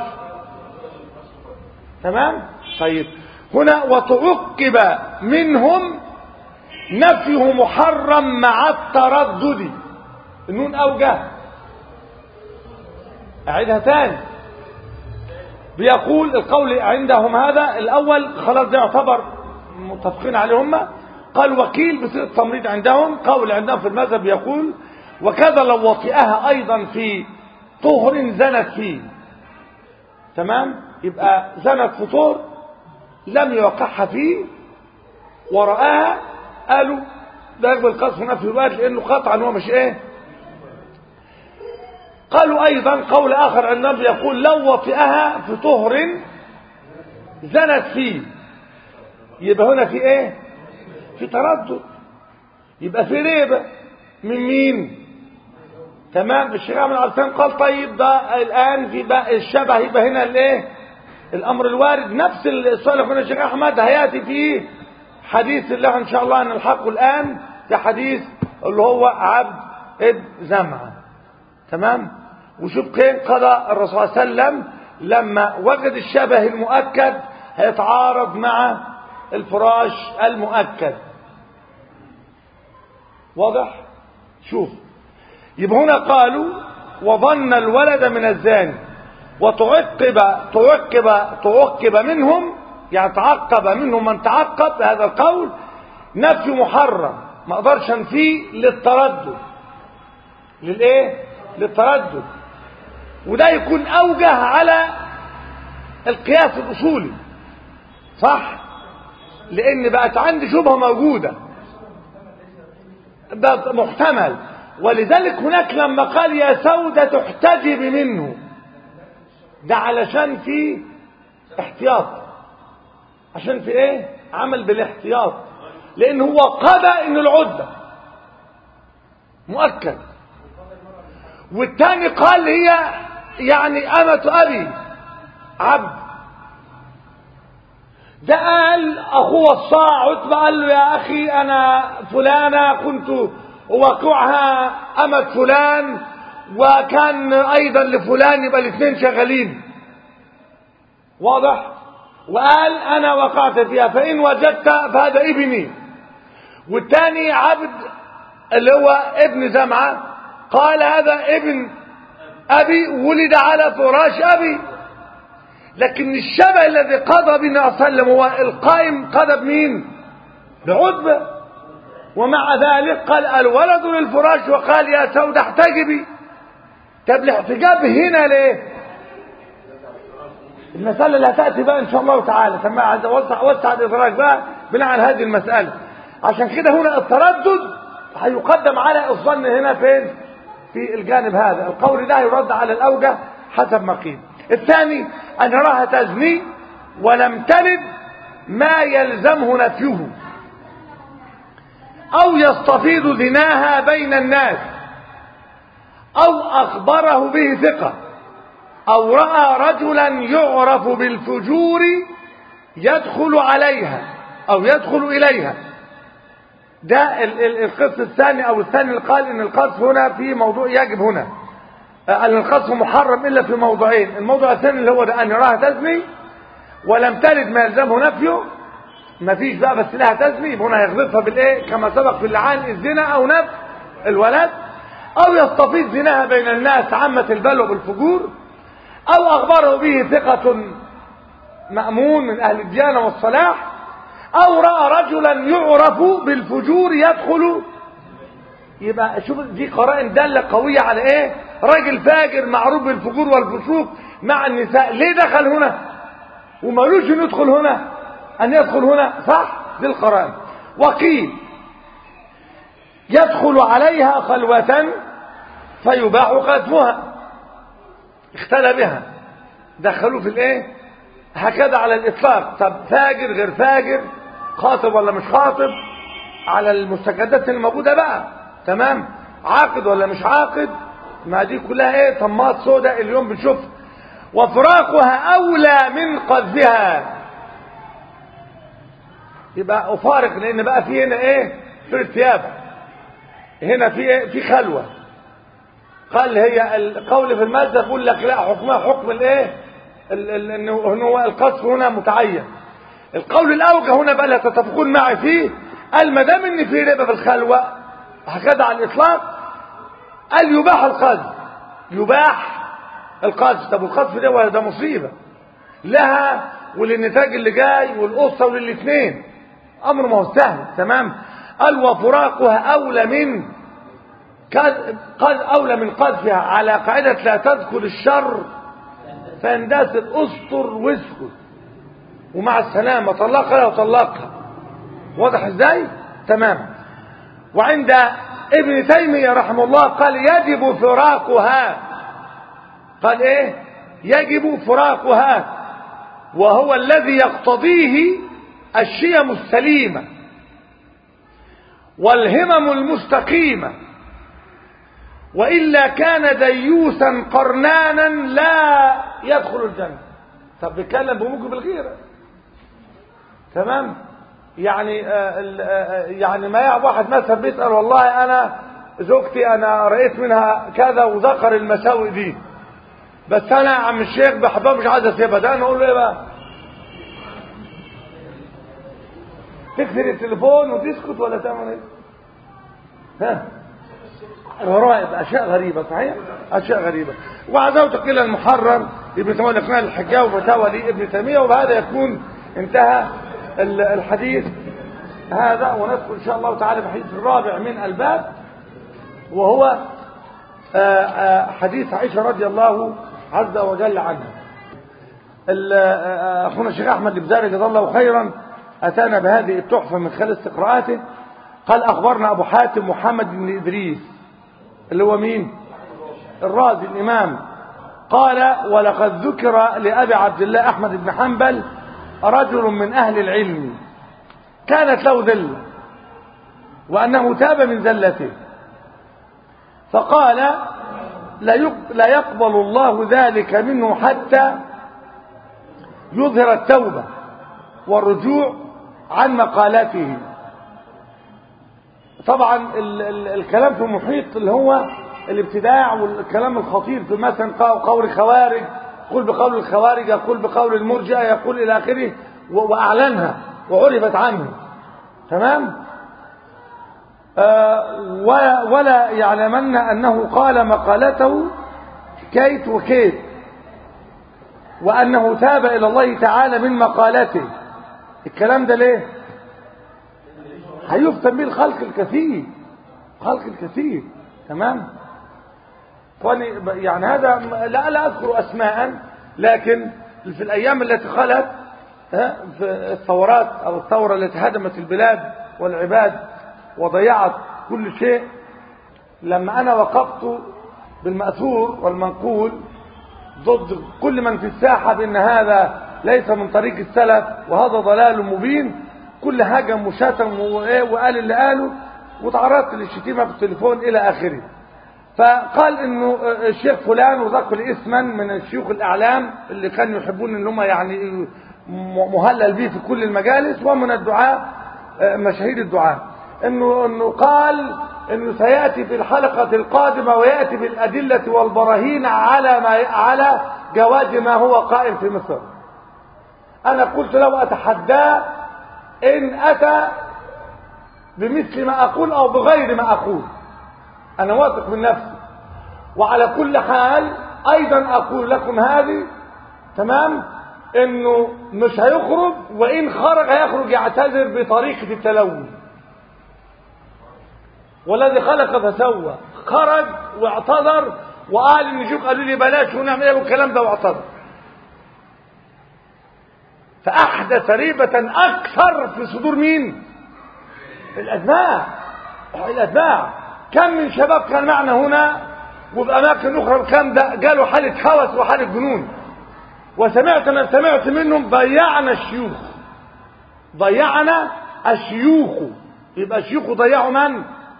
تمام طيب هنا وتعقب منهم نفيه محرم مع التردد النون أوجه أعيدها تاني بيقول القول عندهم هذا الأول خلاص ده يعتبر متفقين عليهم قال وكيل بصيغه التمريض عندهم قول عندهم في المذهب يقول وكذا لو وطئها أيضا في طهر زنت فيه تمام يبقى زنت في طهر لم يوقعها فيه ورآها قالوا ده يقبل قصف نفي الوقت لأنه قطعا هو مش ايه قالوا أيضا قول آخر عن النبي يقول لو وطئها في طهر زنت فيه يبقى هنا في ايه في تردد يبقى في ريبة من مين تمام الشيخ عبد العزام قال طيب ده الآن في بقى الشبه يبقى هنا الايه الأمر الوارد نفس السؤال اللي الشيخ أحمد هيأتي فيه حديث الله إن شاء الله نلحقه الآن ده حديث اللي هو عبد ابن زمعة تمام وشوف كين قضى الرسول صلى الله عليه وسلم لما وجد الشبه المؤكد هيتعارض مع الفراش المؤكد واضح شوف يبقى هنا قالوا وظن الولد من الزاني وتعقب تعقب تعقب منهم يعني تعقب منهم من تعقب هذا القول نفي محرم ما اقدرش انفيه للتردد للايه للتردد وده يكون اوجه على القياس الاصولي صح لان بقت عندي شبهه موجوده ده محتمل ولذلك هناك لما قال يا سودة تحتجب منه ده علشان في احتياط عشان في ايه عمل بالاحتياط لان هو قضى ان العدة مؤكد والتاني قال هي يعني أمة أبي عبد ده قال أخوه الصاع عتبة قال له يا أخي أنا فلانة كنت أوقعها أمة فلان وكان أيضا لفلان يبقى الاثنين شغالين واضح وقال أنا وقعت فيها فإن وجدت فهذا ابني والتاني عبد اللي هو ابن زمعة قال هذا ابن أبي ولد على فراش أبي لكن الشبه الذي قضى بنا صلى الله عليه وسلم هو القائم قضى بمين بعتبة ومع ذلك قال الولد للفراش وقال يا سودة احتجبي طب الاحتجاب هنا ليه المسألة اللي هتأتي بقى إن شاء الله تعالى ثم عايز أوسع وسع الإدراك بقى بناء على هذه المسألة عشان كده هنا التردد هيقدم على الظن هنا فين في الجانب هذا القول ده يرد على الأوجه حسب ما قيل الثاني أن نراها تزني ولم تلد ما يلزمه نفيه أو يستفيض زناها بين الناس أو أخبره به ثقة أو رأى رجلا يعرف بالفجور يدخل عليها أو يدخل إليها ده القسم الثاني أو الثاني اللي قال إن القذف هنا في موضوع يجب هنا أن القذف محرم إلا في موضوعين الموضوع الثاني اللي هو ده أن يراها تزني ولم ترد ما يلزمه نفيه ما فيش بقى بس لها تزني يبقى هنا هيغلطها بالإيه كما سبق في اللعان الزنا أو نفس الولد أو يستفيد زناها بين الناس عامة البلوى بالفجور أو أخبره به ثقة مأمون من أهل الديانة والصلاح أو رأى رجلا يعرف بالفجور يدخل يبقى شوف دي قرائن دالة قوية على ايه راجل فاجر معروف بالفجور والفسوق مع النساء ليه دخل هنا ومالوش ان يدخل هنا ان يدخل هنا صح دي القرائن وقيل يدخل عليها خلوة فيباح قذفها اختلى بها دخلوا في الايه هكذا على الاطلاق طب فاجر غير فاجر خاطب ولا مش خاطب على المستجدات الموجوده بقى تمام عاقد ولا مش عاقد ما دي كلها ايه طماط سوداء اليوم بنشوفها وفراقها اولى من قذفها يبقى افارق لان بقى في هنا ايه في ارتياب هنا في ايه في خلوه قال هي القول في المذهب يقول لك لا حكمها حكم الايه انه هو القذف هنا متعين القول الاوجه هنا بقى لا تتفقون معي فيه قال ما دام ان في ربا في الخلوه هكذا على الاطلاق قال يباح القذف يباح القذف طب القذف ده ولا ده مصيبه لها وللنتاج اللي جاي والقصه وللاثنين امر ما هو سهل تمام قال وفراقها اولى من قد اولى من قذفها على قاعده لا تذكر الشر فاندثر استر واسكت ومع السلامه طلقها وطلقها واضح ازاي تمام وعند ابن تيميه رحمه الله قال يجب فراقها قال ايه يجب فراقها وهو الذي يقتضيه الشيم السليمه والهمم المستقيمه وإلا كان ديوسا قرنانا لا يدخل الجنة طب بيتكلم بموجب الغيرة تمام يعني آه آه يعني ما يعب واحد مثلا بيسأل والله أنا زوجتي أنا رأيت منها كذا وذكر المساوئ دي بس أنا يا عم الشيخ بحبها مش عايز أسيبها ده أنا أقول له إيه بقى تكسر التليفون وتسكت ولا تعمل إيه ها غرائب أشياء غريبة صحيح أشياء غريبة وعزوت إلى المحرر ابن تيمية الإقناع الحجاء وفتاوى لابن تيمية وبهذا يكون انتهى الحديث هذا وندخل إن شاء الله تعالى في الحديث الرابع من الباب وهو حديث عائشة رضي الله عز وجل عنها أخونا الشيخ أحمد البزاري جزاه الله خيرا أتانا بهذه التحفة من خلال استقراءاته قال أخبرنا أبو حاتم محمد بن إدريس اللي هو مين الرازي الإمام قال ولقد ذكر لأبي عبد الله أحمد بن حنبل رجل من أهل العلم كانت له ذلة وأنه تاب من ذلته فقال لا يقبل الله ذلك منه حتى يظهر التوبة والرجوع عن مقالته طبعا ال ال الكلام في محيط اللي هو الابتداع والكلام الخطير في مثلا قول خوارج يقول بقول الخوارج يقول بقول المرجئه يقول الى اخره واعلنها وعرفت عنه تمام آه ولا يعلمن انه قال مقالته كيت وكيت وانه تاب الى الله تعالى من مقالته الكلام ده ليه هيفتن به الخلق الكثير خلق الكثير تمام يعني هذا لا لا اذكر اسماء لكن في الايام التي خلت في الثورات او الثوره التي هدمت البلاد والعباد وضيعت كل شيء لما انا وقفت بالماثور والمنقول ضد كل من في الساحه بان هذا ليس من طريق السلف وهذا ضلال مبين كل حاجة مشاتم وقال اللي قاله وتعرضت للشتيمة في التليفون إلى آخره فقال انه الشيخ فلان وذكر اسما من الشيوخ الاعلام اللي كانوا يحبون ان هم يعني مهلل به في كل المجالس ومن الدعاء مشاهير الدعاء انه انه قال انه سياتي في الحلقه القادمه وياتي بالادله والبراهين على ما على جواز ما هو قائم في مصر انا قلت له اتحداه ان اتى بمثل ما اقول او بغير ما اقول انا واثق من نفسي وعلى كل حال ايضا اقول لكم هذه تمام انه مش هيخرج وان خرج هيخرج يعتذر بطريقه التلون والذي خلق فسوى خرج واعتذر وقال ان شوف قالوا لي بلاش ونعمل ايه والكلام ده واعتذر فاحدث ريبه اكثر في صدور مين الاتباع الاتباع كم من شباب كان معنا هنا وفي اماكن اخرى كان ده جاله حاله هوس وحاله جنون وسمعت ما سمعت منهم ضيعنا الشيوخ ضيعنا الشيوخ يبقى الشيوخ ضيعوا من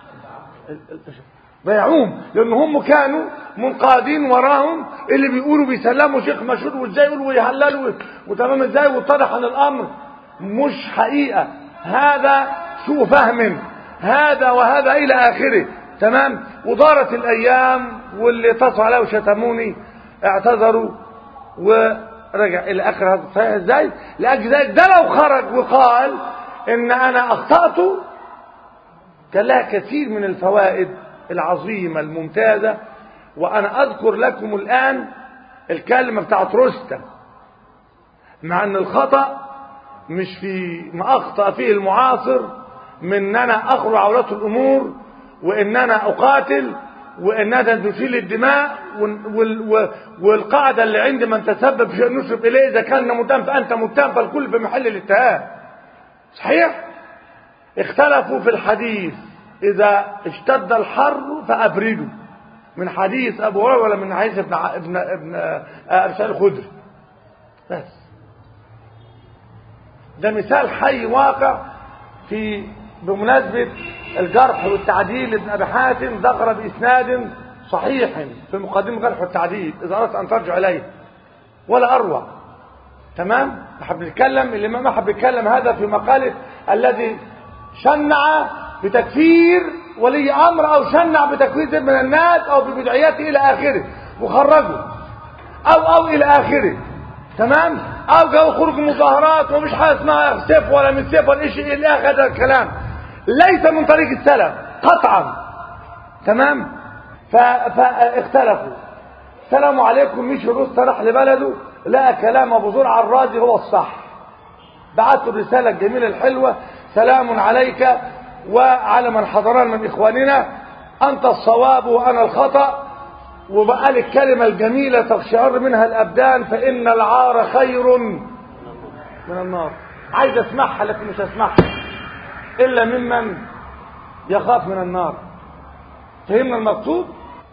ضيعوهم لان هم كانوا منقادين وراهم اللي بيقولوا بيسلموا شيخ مشهور وازاي يقولوا ويهللوا وتمام ازاي واتضح ان الامر مش حقيقه هذا سوء فهم هذا وهذا الى اخره تمام ودارت الايام واللي اتصلوا عليا وشتموني اعتذروا ورجع الى اخر هذا صحيح ازاي لاجل ذلك ده لو خرج وقال ان انا اخطات كان لها كثير من الفوائد العظيمة الممتازة وأنا أذكر لكم الآن الكلمة بتاعت روستا مع أن الخطأ مش في ما أخطأ فيه المعاصر من أن أنا أخرج عورات الأمور وأن أنا أقاتل وأن أنا نسيل الدماء والقاعدة اللي عند من تسبب في شيء نسب إليه إذا كان متهم فأنت متهم فالكل في محل الاتهام صحيح اختلفوا في الحديث إذا اشتد الحر فأبردوا من حديث أبو هريرة ولا من حديث ابن ابن ابن أرسال الخدري بس ده مثال حي واقع في بمناسبة الجرح والتعديل لابن أبي حاتم ذكر بإسناد صحيح في مقدمة الجرح والتعديل إذا أردت أن ترجع إليه ولا أروع تمام نحب نتكلم الإمام ما حب يتكلم هذا في مقالة الذي شنع بتكفير ولي أمر أو شنع بتكفير من الناس أو ببدعيته إلى آخره وخرجه أو أو إلى آخره تمام أو جو خروج مظاهرات ومش حاجة اسمها سيف ولا من سيف ولا شيء إلى آخر هذا الكلام ليس من طريق السلف قطعا تمام فاختلفوا السلام عليكم مش روس راح لبلده لقى كلام ابو زرع الرازي هو الصح بعثوا الرساله الجميله الحلوه سلام عليك وعلى من حضرنا من اخواننا انت الصواب وانا الخطا وبقى لي الكلمه الجميله تقشعر منها الابدان فان العار خير من النار عايز اسمعها لكن مش اسمعها الا ممن يخاف من النار فهمنا المقصود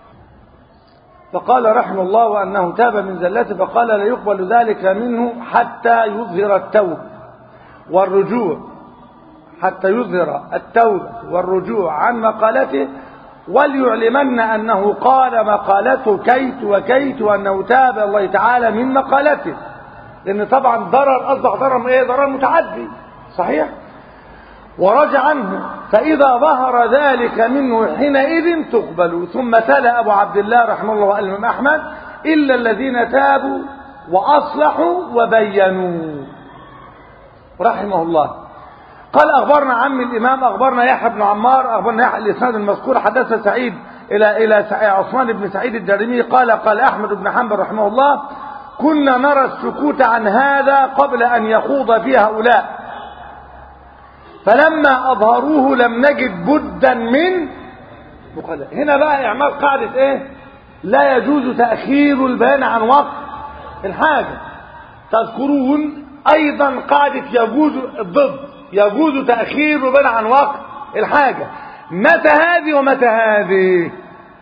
فقال رحمه الله وأنه تاب من زلته فقال لا يقبل ذلك منه حتى يظهر التوب والرجوع حتى يظهر التوبة والرجوع عن مقالته وليعلمن أنه قال مقالته كيت وكيت وأنه تاب الله تعالى من مقالته لأن طبعا ضرر أصبح ضرر إيه ضرر متعدي صحيح ورجع عنه فإذا ظهر ذلك منه حينئذ تقبل ثم تلا أبو عبد الله رحمه الله الإمام أحمد إلا الذين تابوا وأصلحوا وبينوا رحمه الله قال أخبرنا عم الإمام أخبرنا يحيى بن عمار أخبرنا يحيى الإسناد المذكور حدث سعيد إلى إلى عثمان بن سعيد الدارمي قال قال أحمد بن حنبل رحمه الله كنا نرى السكوت عن هذا قبل أن يخوض فيه هؤلاء فلما أظهروه لم نجد بدا من مقالة هنا بقى إعمال قاعدة إيه لا يجوز تأخير البيان عن وقت الحاجة تذكرون أيضا قاعدة يجوز الضد يجوز تأخير البيان عن وقت الحاجة متى هذه ومتى هذه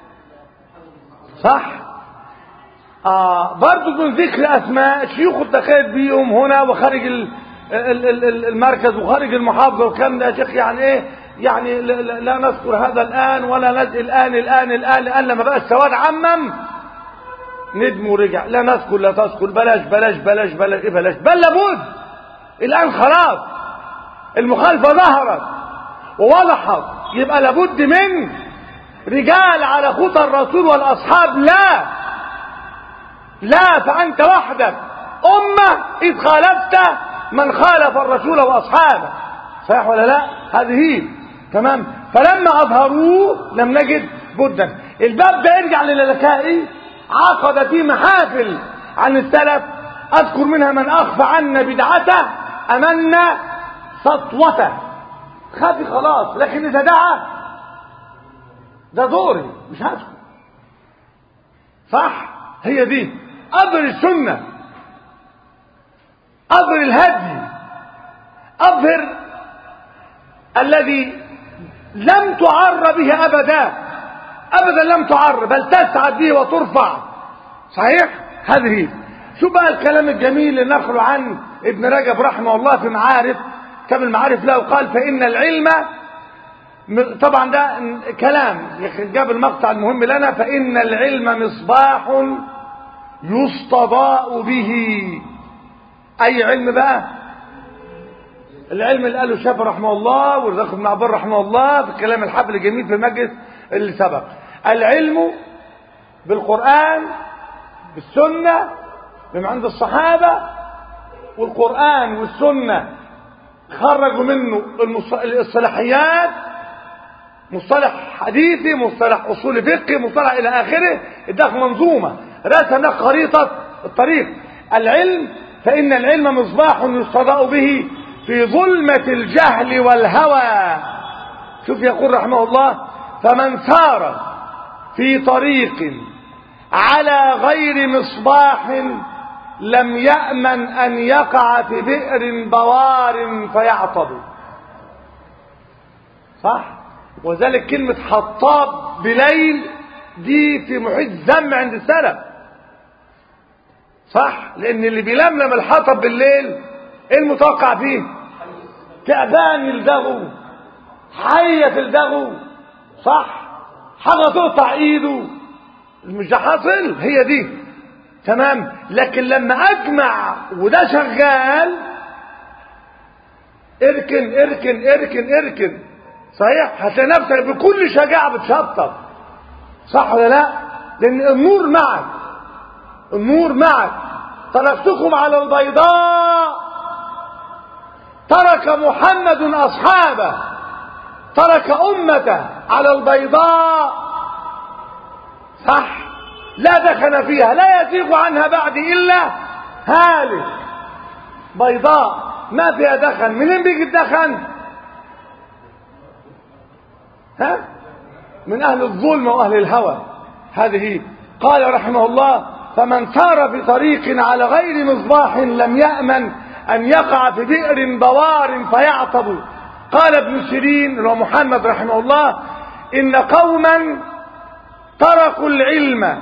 صح آه برضو من ذكر أسماء شيوخ التخيل بيهم هنا وخارج ال المركز وخارج المحافظة وكم ده يا شيخ يعني ايه يعني لا نذكر هذا الآن ولا نذكر الآن الآن الآن الآن لما بقى السواد عمم ندم ورجع لا نذكر لا تذكر بلاش بلاش بلاش بلاش إيه بلاش بل لابد الآن خلاص المخالفة ظهرت ووضحت يبقى لابد من رجال على خطى الرسول والأصحاب لا لا فأنت وحدك أمة إذ خالفت من خالف الرسول واصحابه صحيح ولا لا هذه هي تمام فلما اظهروه لم نجد بدا الباب ده يرجع للالكائي عقد فيه محافل عن السلف اذكر منها من اخفى عنا بدعته امنا سطوته خافي خلاص لكن اذا دعا ده دوري مش هسكت صح هي دي قبل السنه أظهر الهدي أظهر الذي لم تعر به أبدا أبدا لم تعر بل تسعد به وترفع صحيح هذه شو بقى الكلام الجميل اللي نقله عن ابن رجب رحمه الله في معارف كتاب المعارف له قال فإن العلم طبعا ده كلام جاب المقطع المهم لنا فإن العلم مصباح يستضاء به اي علم بقى العلم اللي قاله الشافعي رحمه الله والرزاق بن عبد رحمه الله في الكلام الحبل الجميل في المجلس اللي سبق العلم بالقرآن بالسنة من عند الصحابة والقرآن والسنة خرجوا منه الصلاحيات مصطلح حديثي مصطلح أصول فقهي مصطلح إلى آخره اداك منظومة رسم لك خريطة الطريق العلم فإن العلم مصباح يستضاء به في ظلمة الجهل والهوى شوف يقول رحمه الله فمن سار في طريق على غير مصباح لم يأمن أن يقع في بئر بوار فيعطب صح وذلك كلمة حطاب بليل دي في محيط ذم عند السلف صح لأن اللي بيلملم الحطب بالليل ايه المتوقع فيه تعبان يلدغه حية تلدغه صح حاجة تقطع ايده مش ده حاصل هي دي تمام لكن لما اجمع وده شغال اركن اركن اركن اركن صحيح هتلاقي نفسك بكل شجاعة بتشطب صح ولا لا لان النور معك النور معك تركتكم على البيضاء ترك محمد اصحابه ترك امته على البيضاء صح لا دخل فيها لا يزيغ عنها بعد الا هالك بيضاء ما فيها دخن منين بيجي الدخن ها من اهل الظلم واهل الهوى هذه قال رحمه الله فمن سار في طريق على غير مصباح لم يأمن أن يقع في بئر بوار فيعطب قال ابن سيرين ومحمد رحمه الله إن قوما تركوا العلم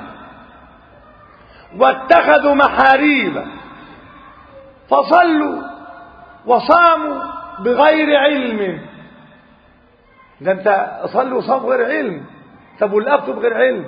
واتخذوا محاريب فصلوا وصاموا بغير علم ده انت صلوا وصام غير علم طب والأفتوا بغير علم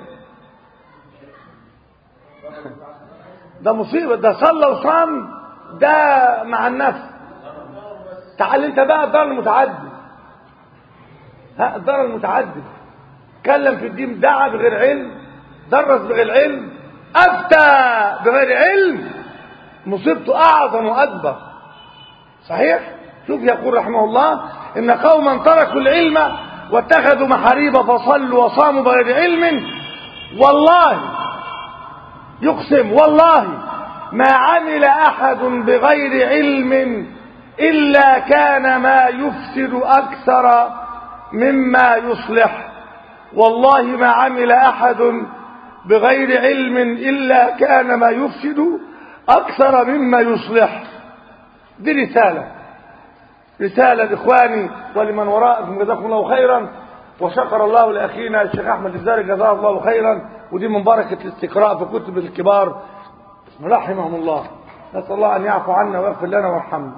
ده مصيبة ده صلى وصام ده مع النفس تعال انت بقى الدار المتعدد ها الدار المتعدد تكلم في الدين دعا بغير علم درس بغير علم افتى بغير علم مصيبته اعظم واكبر صحيح شوف يقول رحمه الله ان قوما تركوا العلم واتخذوا محاريب فصلوا وصاموا بغير علم والله يقسم والله ما عمل احد بغير علم الا كان ما يفسد اكثر مما يصلح والله ما عمل احد بغير علم الا كان ما يفسد اكثر مما يصلح دي رساله رساله لاخواني ولمن وراءكم جزاكم الله خيرا وشكر الله لاخينا الشيخ احمد الزاري جزاه الله خيرا ودي من بركه الاستقراء في كتب الكبار رحمهم الله نسال الله ان يعفو عنا ويغفر لنا ويرحمنا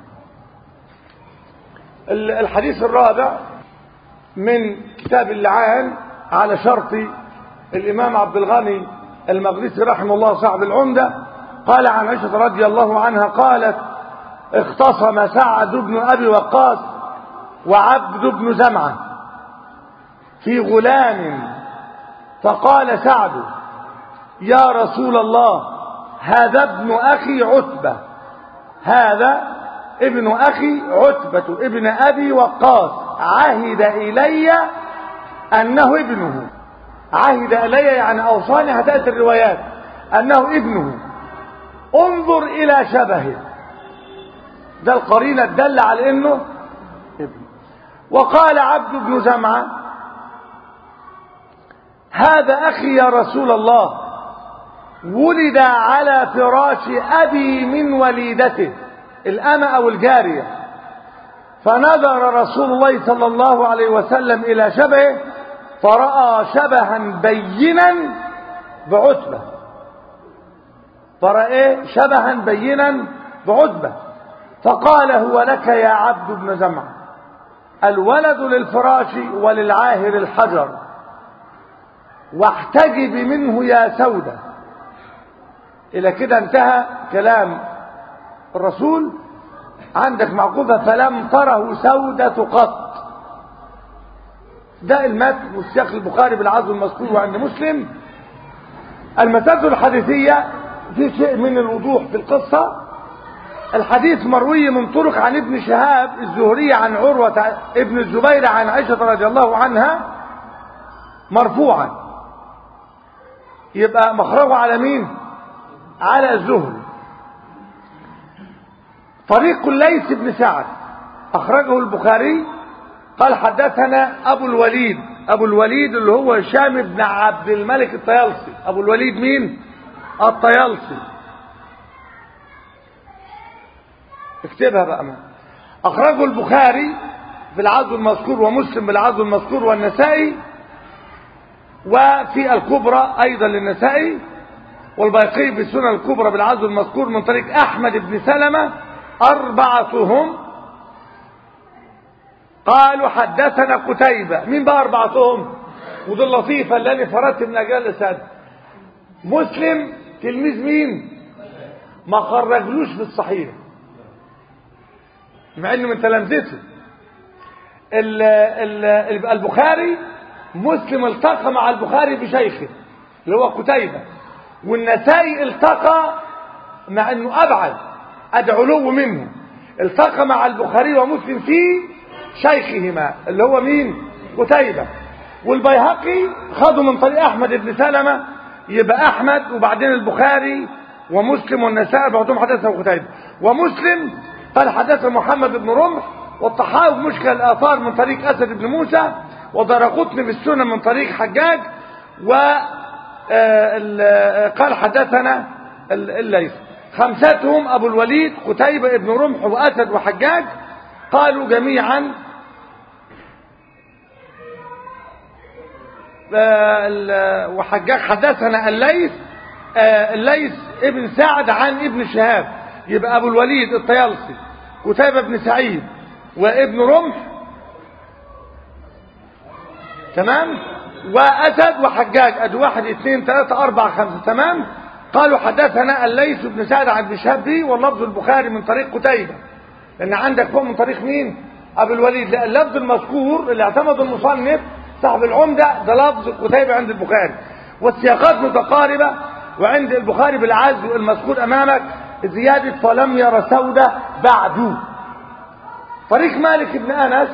الحديث الرابع من كتاب اللعان على شرط الامام عبد الغني المقدسي رحمه الله صاحب العمده قال عن عائشه رضي الله عنها قالت اختصم سعد بن ابي وقاص وعبد بن زمعه في غلام فقال سعد يا رسول الله هذا ابن اخي عتبه هذا ابن اخي عتبه ابن ابي وقاص عهد الي انه ابنه عهد الي يعني اوصاني هتاتي الروايات انه ابنه انظر الى شبهه ده القرينه الدل على انه ابنه وقال عبد بن زمعه هذا أخي يا رسول الله ولد على فراش أبي من وليدته الأمة أو الجارية فنظر رسول الله صلى الله عليه وسلم إلى شبهه فرأى شبها بينا بعتبة فرأى شبها بينا بعتبة فقال هو لك يا عبد بن زمعة الولد للفراش وللعاهر الحجر واحتجب منه يا سودة إلى كده انتهى كلام الرسول عندك معقوبة فلم تره سودة قط ده المتن والسياق البخاري بالعزو المذكور وعند مسلم المساجد الحديثية في شيء من الوضوح في القصة الحديث مروي من طرق عن ابن شهاب الزهري عن عروة ابن الزبير عن عائشة رضي الله عنها مرفوعا يبقى مخرجه على مين على الزهري طريق الليث بن سعد أخرجه البخاري قال حدثنا أبو الوليد أبو الوليد اللي هو هشام بن عبد الملك الطيالسي أبو الوليد مين الطيالسي اكتبها بقى ما. أخرجه البخاري في العدل المذكور ومسلم بالعدل المذكور والنسائي وفي الكبرى أيضا للنسائي والبيقي في السنن الكبرى بالعدل المذكور من طريق أحمد بن سلمة أربعتهم قالوا حدثنا قتيبة مين بقى أربعتهم ودي اللطيفة اللي أنا فردت من أجل السد مسلم تلميذ مين ما خرجلوش في الصحيح مع انه من تلامذته ال- ال- البخاري مسلم التقى مع البخاري بشيخه اللي هو قتيبة والنسائي التقى مع انه ابعد ادى علو منه التقى مع البخاري ومسلم في شيخهما اللي هو مين قتيبة والبيهقي خدوا من طريق احمد بن سلمة يبقى احمد وبعدين البخاري ومسلم والنسائي بعضهم حدثنا قتيبة ومسلم قال حدثنا محمد بن رمح والطحاوي بمشكل الآثار من طريق أسد بن موسى ودرقطني في السنة من طريق حجاج و قال حدثنا الليث خمستهم أبو الوليد قتيبة بن رمح وأسد وحجاج قالوا جميعا وحجاج حدثنا الليث الليث ابن سعد عن ابن شهاب يبقى ابو الوليد الطيالسي قتيبة بن سعيد وابن رمح تمام واسد وحجاج ادي واحد اثنين ثلاثة اربعة خمسة تمام قالوا حدثنا الليث بن سعد عن ابن شهاب به واللفظ البخاري من طريق قتيبة لان عندك فوق من طريق مين ابو الوليد لا اللفظ المذكور اللي اعتمد المصنف صاحب العمدة ده لفظ قتيبة عند البخاري والسياقات متقاربة وعند البخاري بالعزو المذكور امامك زيادة فلم ير سودة بعد طريق مالك بن أنس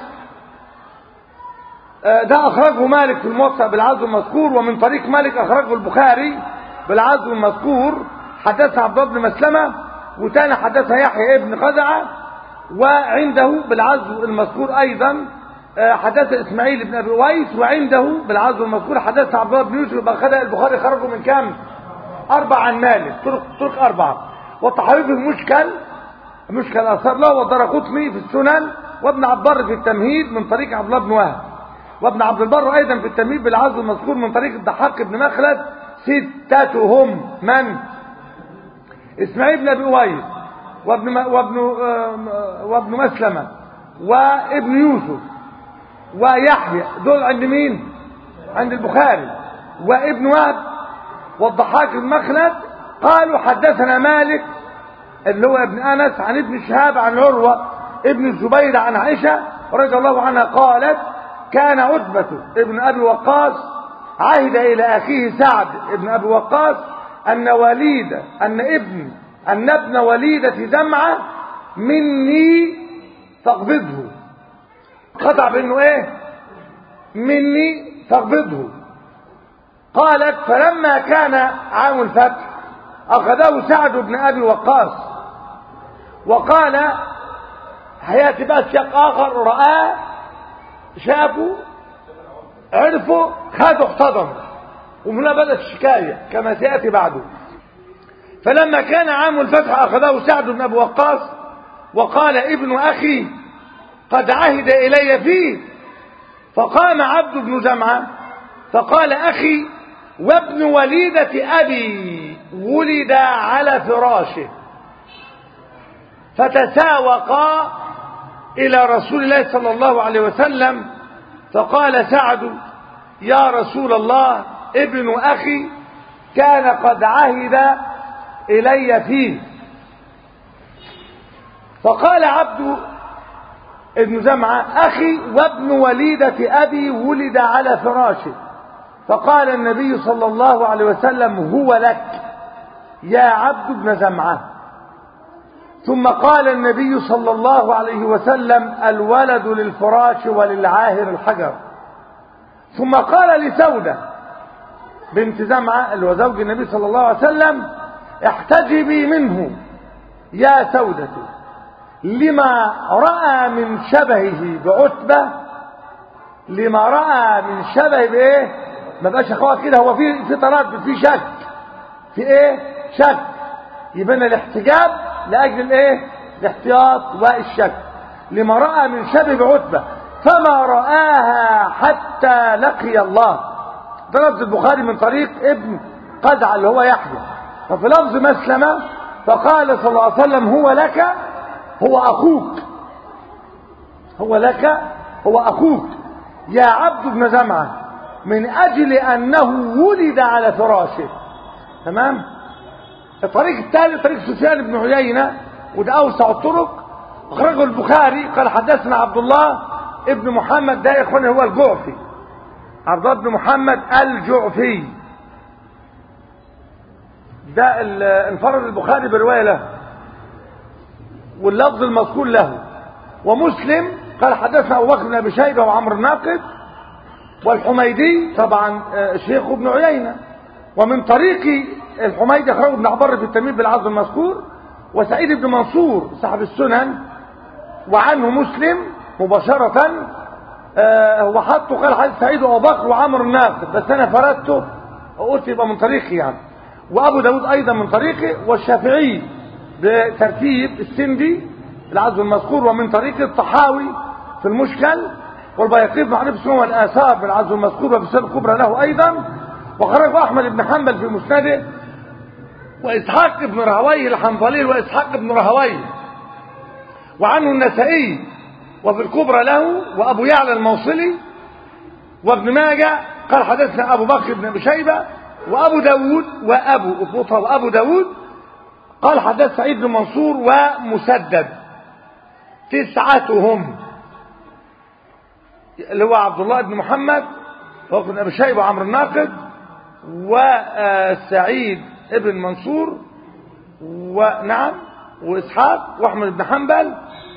ده أخرجه مالك في الموطأ بالعزو المذكور ومن طريق مالك أخرجه البخاري بالعزو المذكور حدثنا عبد الله بن مسلمة وتاني حدثنا يحيى ابن خزعة وعنده بالعزو المذكور أيضا حدث إسماعيل بن أبي ويس وعنده بالعزو المذكور حدث عبد الله بن يوسف يبقى خدع البخاري خرجه من كام؟ أربعة عن مالك طرق, طرق أربعة والطحاوي في المشكل مشكل أثر له والدرقطني في السنن وابن عبد البر في التمهيد من طريق عبد الله بن وهب وابن عبد البر أيضا في التمهيد بالعزو المذكور من طريق الضحاك بن مخلد ستتهم من إسماعيل بن أبي أويس وابن وابن وابن مسلمة وابن يوسف ويحيى دول عند مين؟ عند البخاري وابن وهب والضحاك بن مخلد قالوا حدثنا مالك اللي هو ابن أنس عن ابن شهاب عن عروة ابن الزبير عن عائشة رضي الله عنها قالت كان عتبة ابن أبي وقاص عهد إلى أخيه سعد ابن أبي وقاص أن وليد أن ابن أن ابن وليدة زمعة مني تقبضه قطع بأنه إيه مني تقبضه قالت فلما كان عام الفتح أخذه سعد بن أبي وقاص وقال حياتي بقى سياق آخر رآه شافوا عرفوا خدوا احتضنوا ومن هنا بدأت الشكاية كما سيأتي بعده فلما كان عام الفتح أخذه سعد بن أبي وقاص وقال ابن أخي قد عهد إلي فيه فقام عبد بن جمعة فقال أخي وابن وليدة أبي ولد على فراشه فتساوقا إلى رسول الله صلى الله عليه وسلم فقال سعد يا رسول الله ابن أخي كان قد عهد إلي فيه فقال عبد ابن جمعة أخي وابن وليدة أبي ولد على فراشه فقال النبي صلى الله عليه وسلم هو لك يا عبد بن جمعة ثم قال النبي صلى الله عليه وسلم الولد للفراش وللعاهر الحجر ثم قال لسودة بنت زمعة اللي هو زوج النبي صلى الله عليه وسلم احتجبي منه يا سودة لما رأى من شبهه بعتبة لما رأى من شبهه بايه ما بقاش اخوات كده هو في في تردد في شك في ايه شك يبقى الاحتجاب لاجل الايه الاحتياط والشك لما راى من شبه بعتبه فما راها حتى لقي الله ده لفظ البخاري من طريق ابن قزع اللي هو يحيى ففي لفظ مسلمه فقال صلى الله عليه وسلم هو لك هو اخوك هو لك هو اخوك يا عبد بن زمعه من اجل انه ولد على فراشه تمام الطريق الثالث طريق سفيان بن عيينة وده أوسع الطرق أخرجه البخاري قال حدثنا عبد الله ابن محمد ده يا إخواني هو الجعفي عبد الله بن محمد الجعفي ده انفرد البخاري برواية له واللفظ المذكور له ومسلم قال حدثنا أبو بكر بن أبي شيبة وعمرو الناقد والحميدي طبعا شيخ ابن عيينة ومن طريق الحميدي اخرجه ابن عبر في التمييز بالعظم المذكور وسعيد بن منصور صاحب السنن وعنه مسلم مباشرة آه وحطه قال حديث سعيد وابو بكر وعمر الناقد بس انا فردته قلت يبقى من طريقي يعني وابو داود ايضا من طريقي والشافعي بترتيب السندي العظم المذكور ومن طريق الطحاوي في المشكل والبيقي بن معرفة السنن والاثار بالعظم المذكور وفي السنة الكبرى له ايضا وخرج احمد بن حنبل في مسنده وإسحاق بن راهويه الحنظلي وإسحاق بن راهويه وعنه النسائي وفي الكبرى له وأبو يعلى الموصلي وابن ماجه قال حدثنا أبو بكر بن أبي شيبة وأبو داود وأبو أبوطة وأبو داود قال حدث سعيد بن منصور ومسدد تسعتهم اللي هو عبد الله بن محمد وابن بن أبي شيبة وعمر الناقد وسعيد ابن منصور ونعم واسحاق واحمد بن حنبل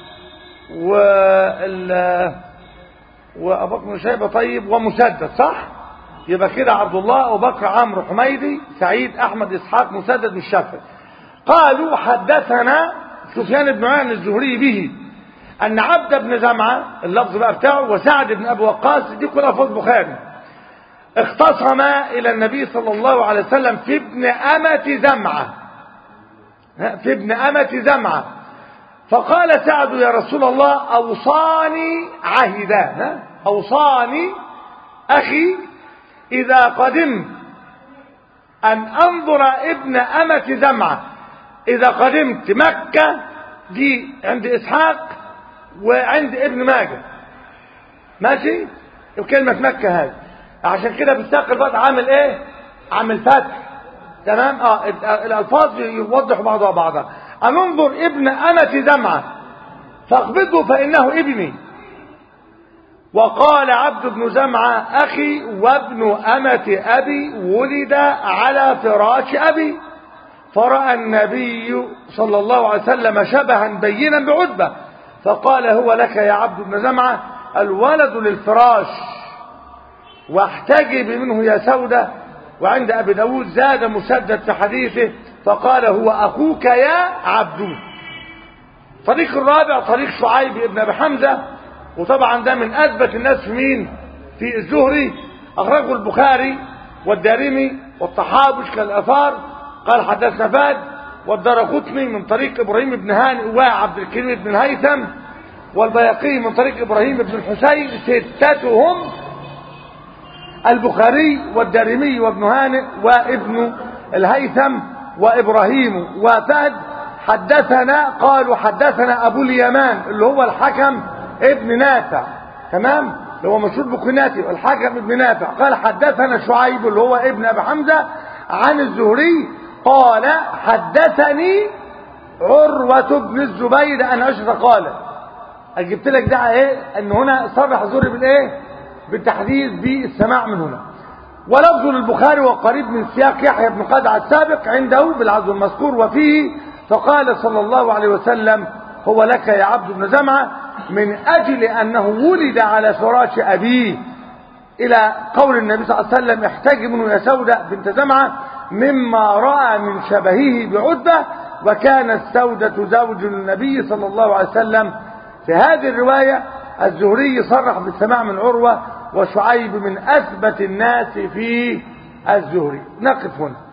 وال وابو بكر شيبه طيب ومسدد صح يبقى كده عبد الله ابو بكر عمرو حميدي سعيد احمد اسحاق مسدد من الشافعي قالوا حدثنا سفيان بن عيان الزهري به ان عبد بن زمعه اللفظ بقى بتاعه وسعد بن ابي وقاص دي كلها فوز بخاري اختصما الى النبي صلى الله عليه وسلم في ابن امة زمعة في ابن امة زمعة فقال سعد يا رسول الله اوصاني عهدا اوصاني اخي اذا قدمت ان انظر ابن امة زمعة اذا قدمت مكة دي عند اسحاق وعند ابن ماجه ماشي وكلمة مكة هذه عشان كده بيستقل بقى عامل ايه عامل فتح تمام اه الالفاظ يوضحوا بعضها بعضا ان انظر ابن امة دمعة فاقبضه فانه ابني وقال عبد بن زمعة اخي وابن امة ابي ولد على فراش ابي فرأى النبي صلى الله عليه وسلم شبها بينا بعتبة فقال هو لك يا عبد بن زمعة الولد للفراش واحتجب منه يا سودة وعند أبي داود زاد مسدد في حديثه فقال هو أخوك يا عبد طريق الرابع طريق شعيب ابن أبي حمزة وطبعا ده من أثبت الناس في مين في الزهري أخرجه البخاري والدارمي والطحابش كالأثار قال حدثنا فاد والدار قطني من طريق إبراهيم بن هاني وعبد الكريم بن الهيثم والبيقي من طريق إبراهيم بن الحسين ستتهم البخاري والدارمي وابن هانئ وابن الهيثم وإبراهيم وفهد حدثنا قالوا حدثنا أبو اليمان اللي هو الحكم ابن نافع تمام اللي هو مشهور بكناتي الحكم ابن نافع قال حدثنا شعيب اللي هو ابن أبي حمزة عن الزهري قال حدثني عروة بن الزبير أن عشرة قال جبت لك ده ايه ان هنا صرح زهري بالايه بالتحديث بالسماع من هنا ولفظ للبخاري وقريب من سياق يحيى بن قدع السابق عنده بالعزو المذكور وفيه فقال صلى الله عليه وسلم هو لك يا عبد بن زمعة من أجل أنه ولد على فراش أبيه إلى قول النبي صلى الله عليه وسلم احتجم يا سودة بنت زمعة مما رأى من شبهه بعدة وكانت سودة زوج النبي صلى الله عليه وسلم في هذه الرواية الزهري صرح بالسماع من عروة وشعيب من أثبت الناس في الزهري نقف هنا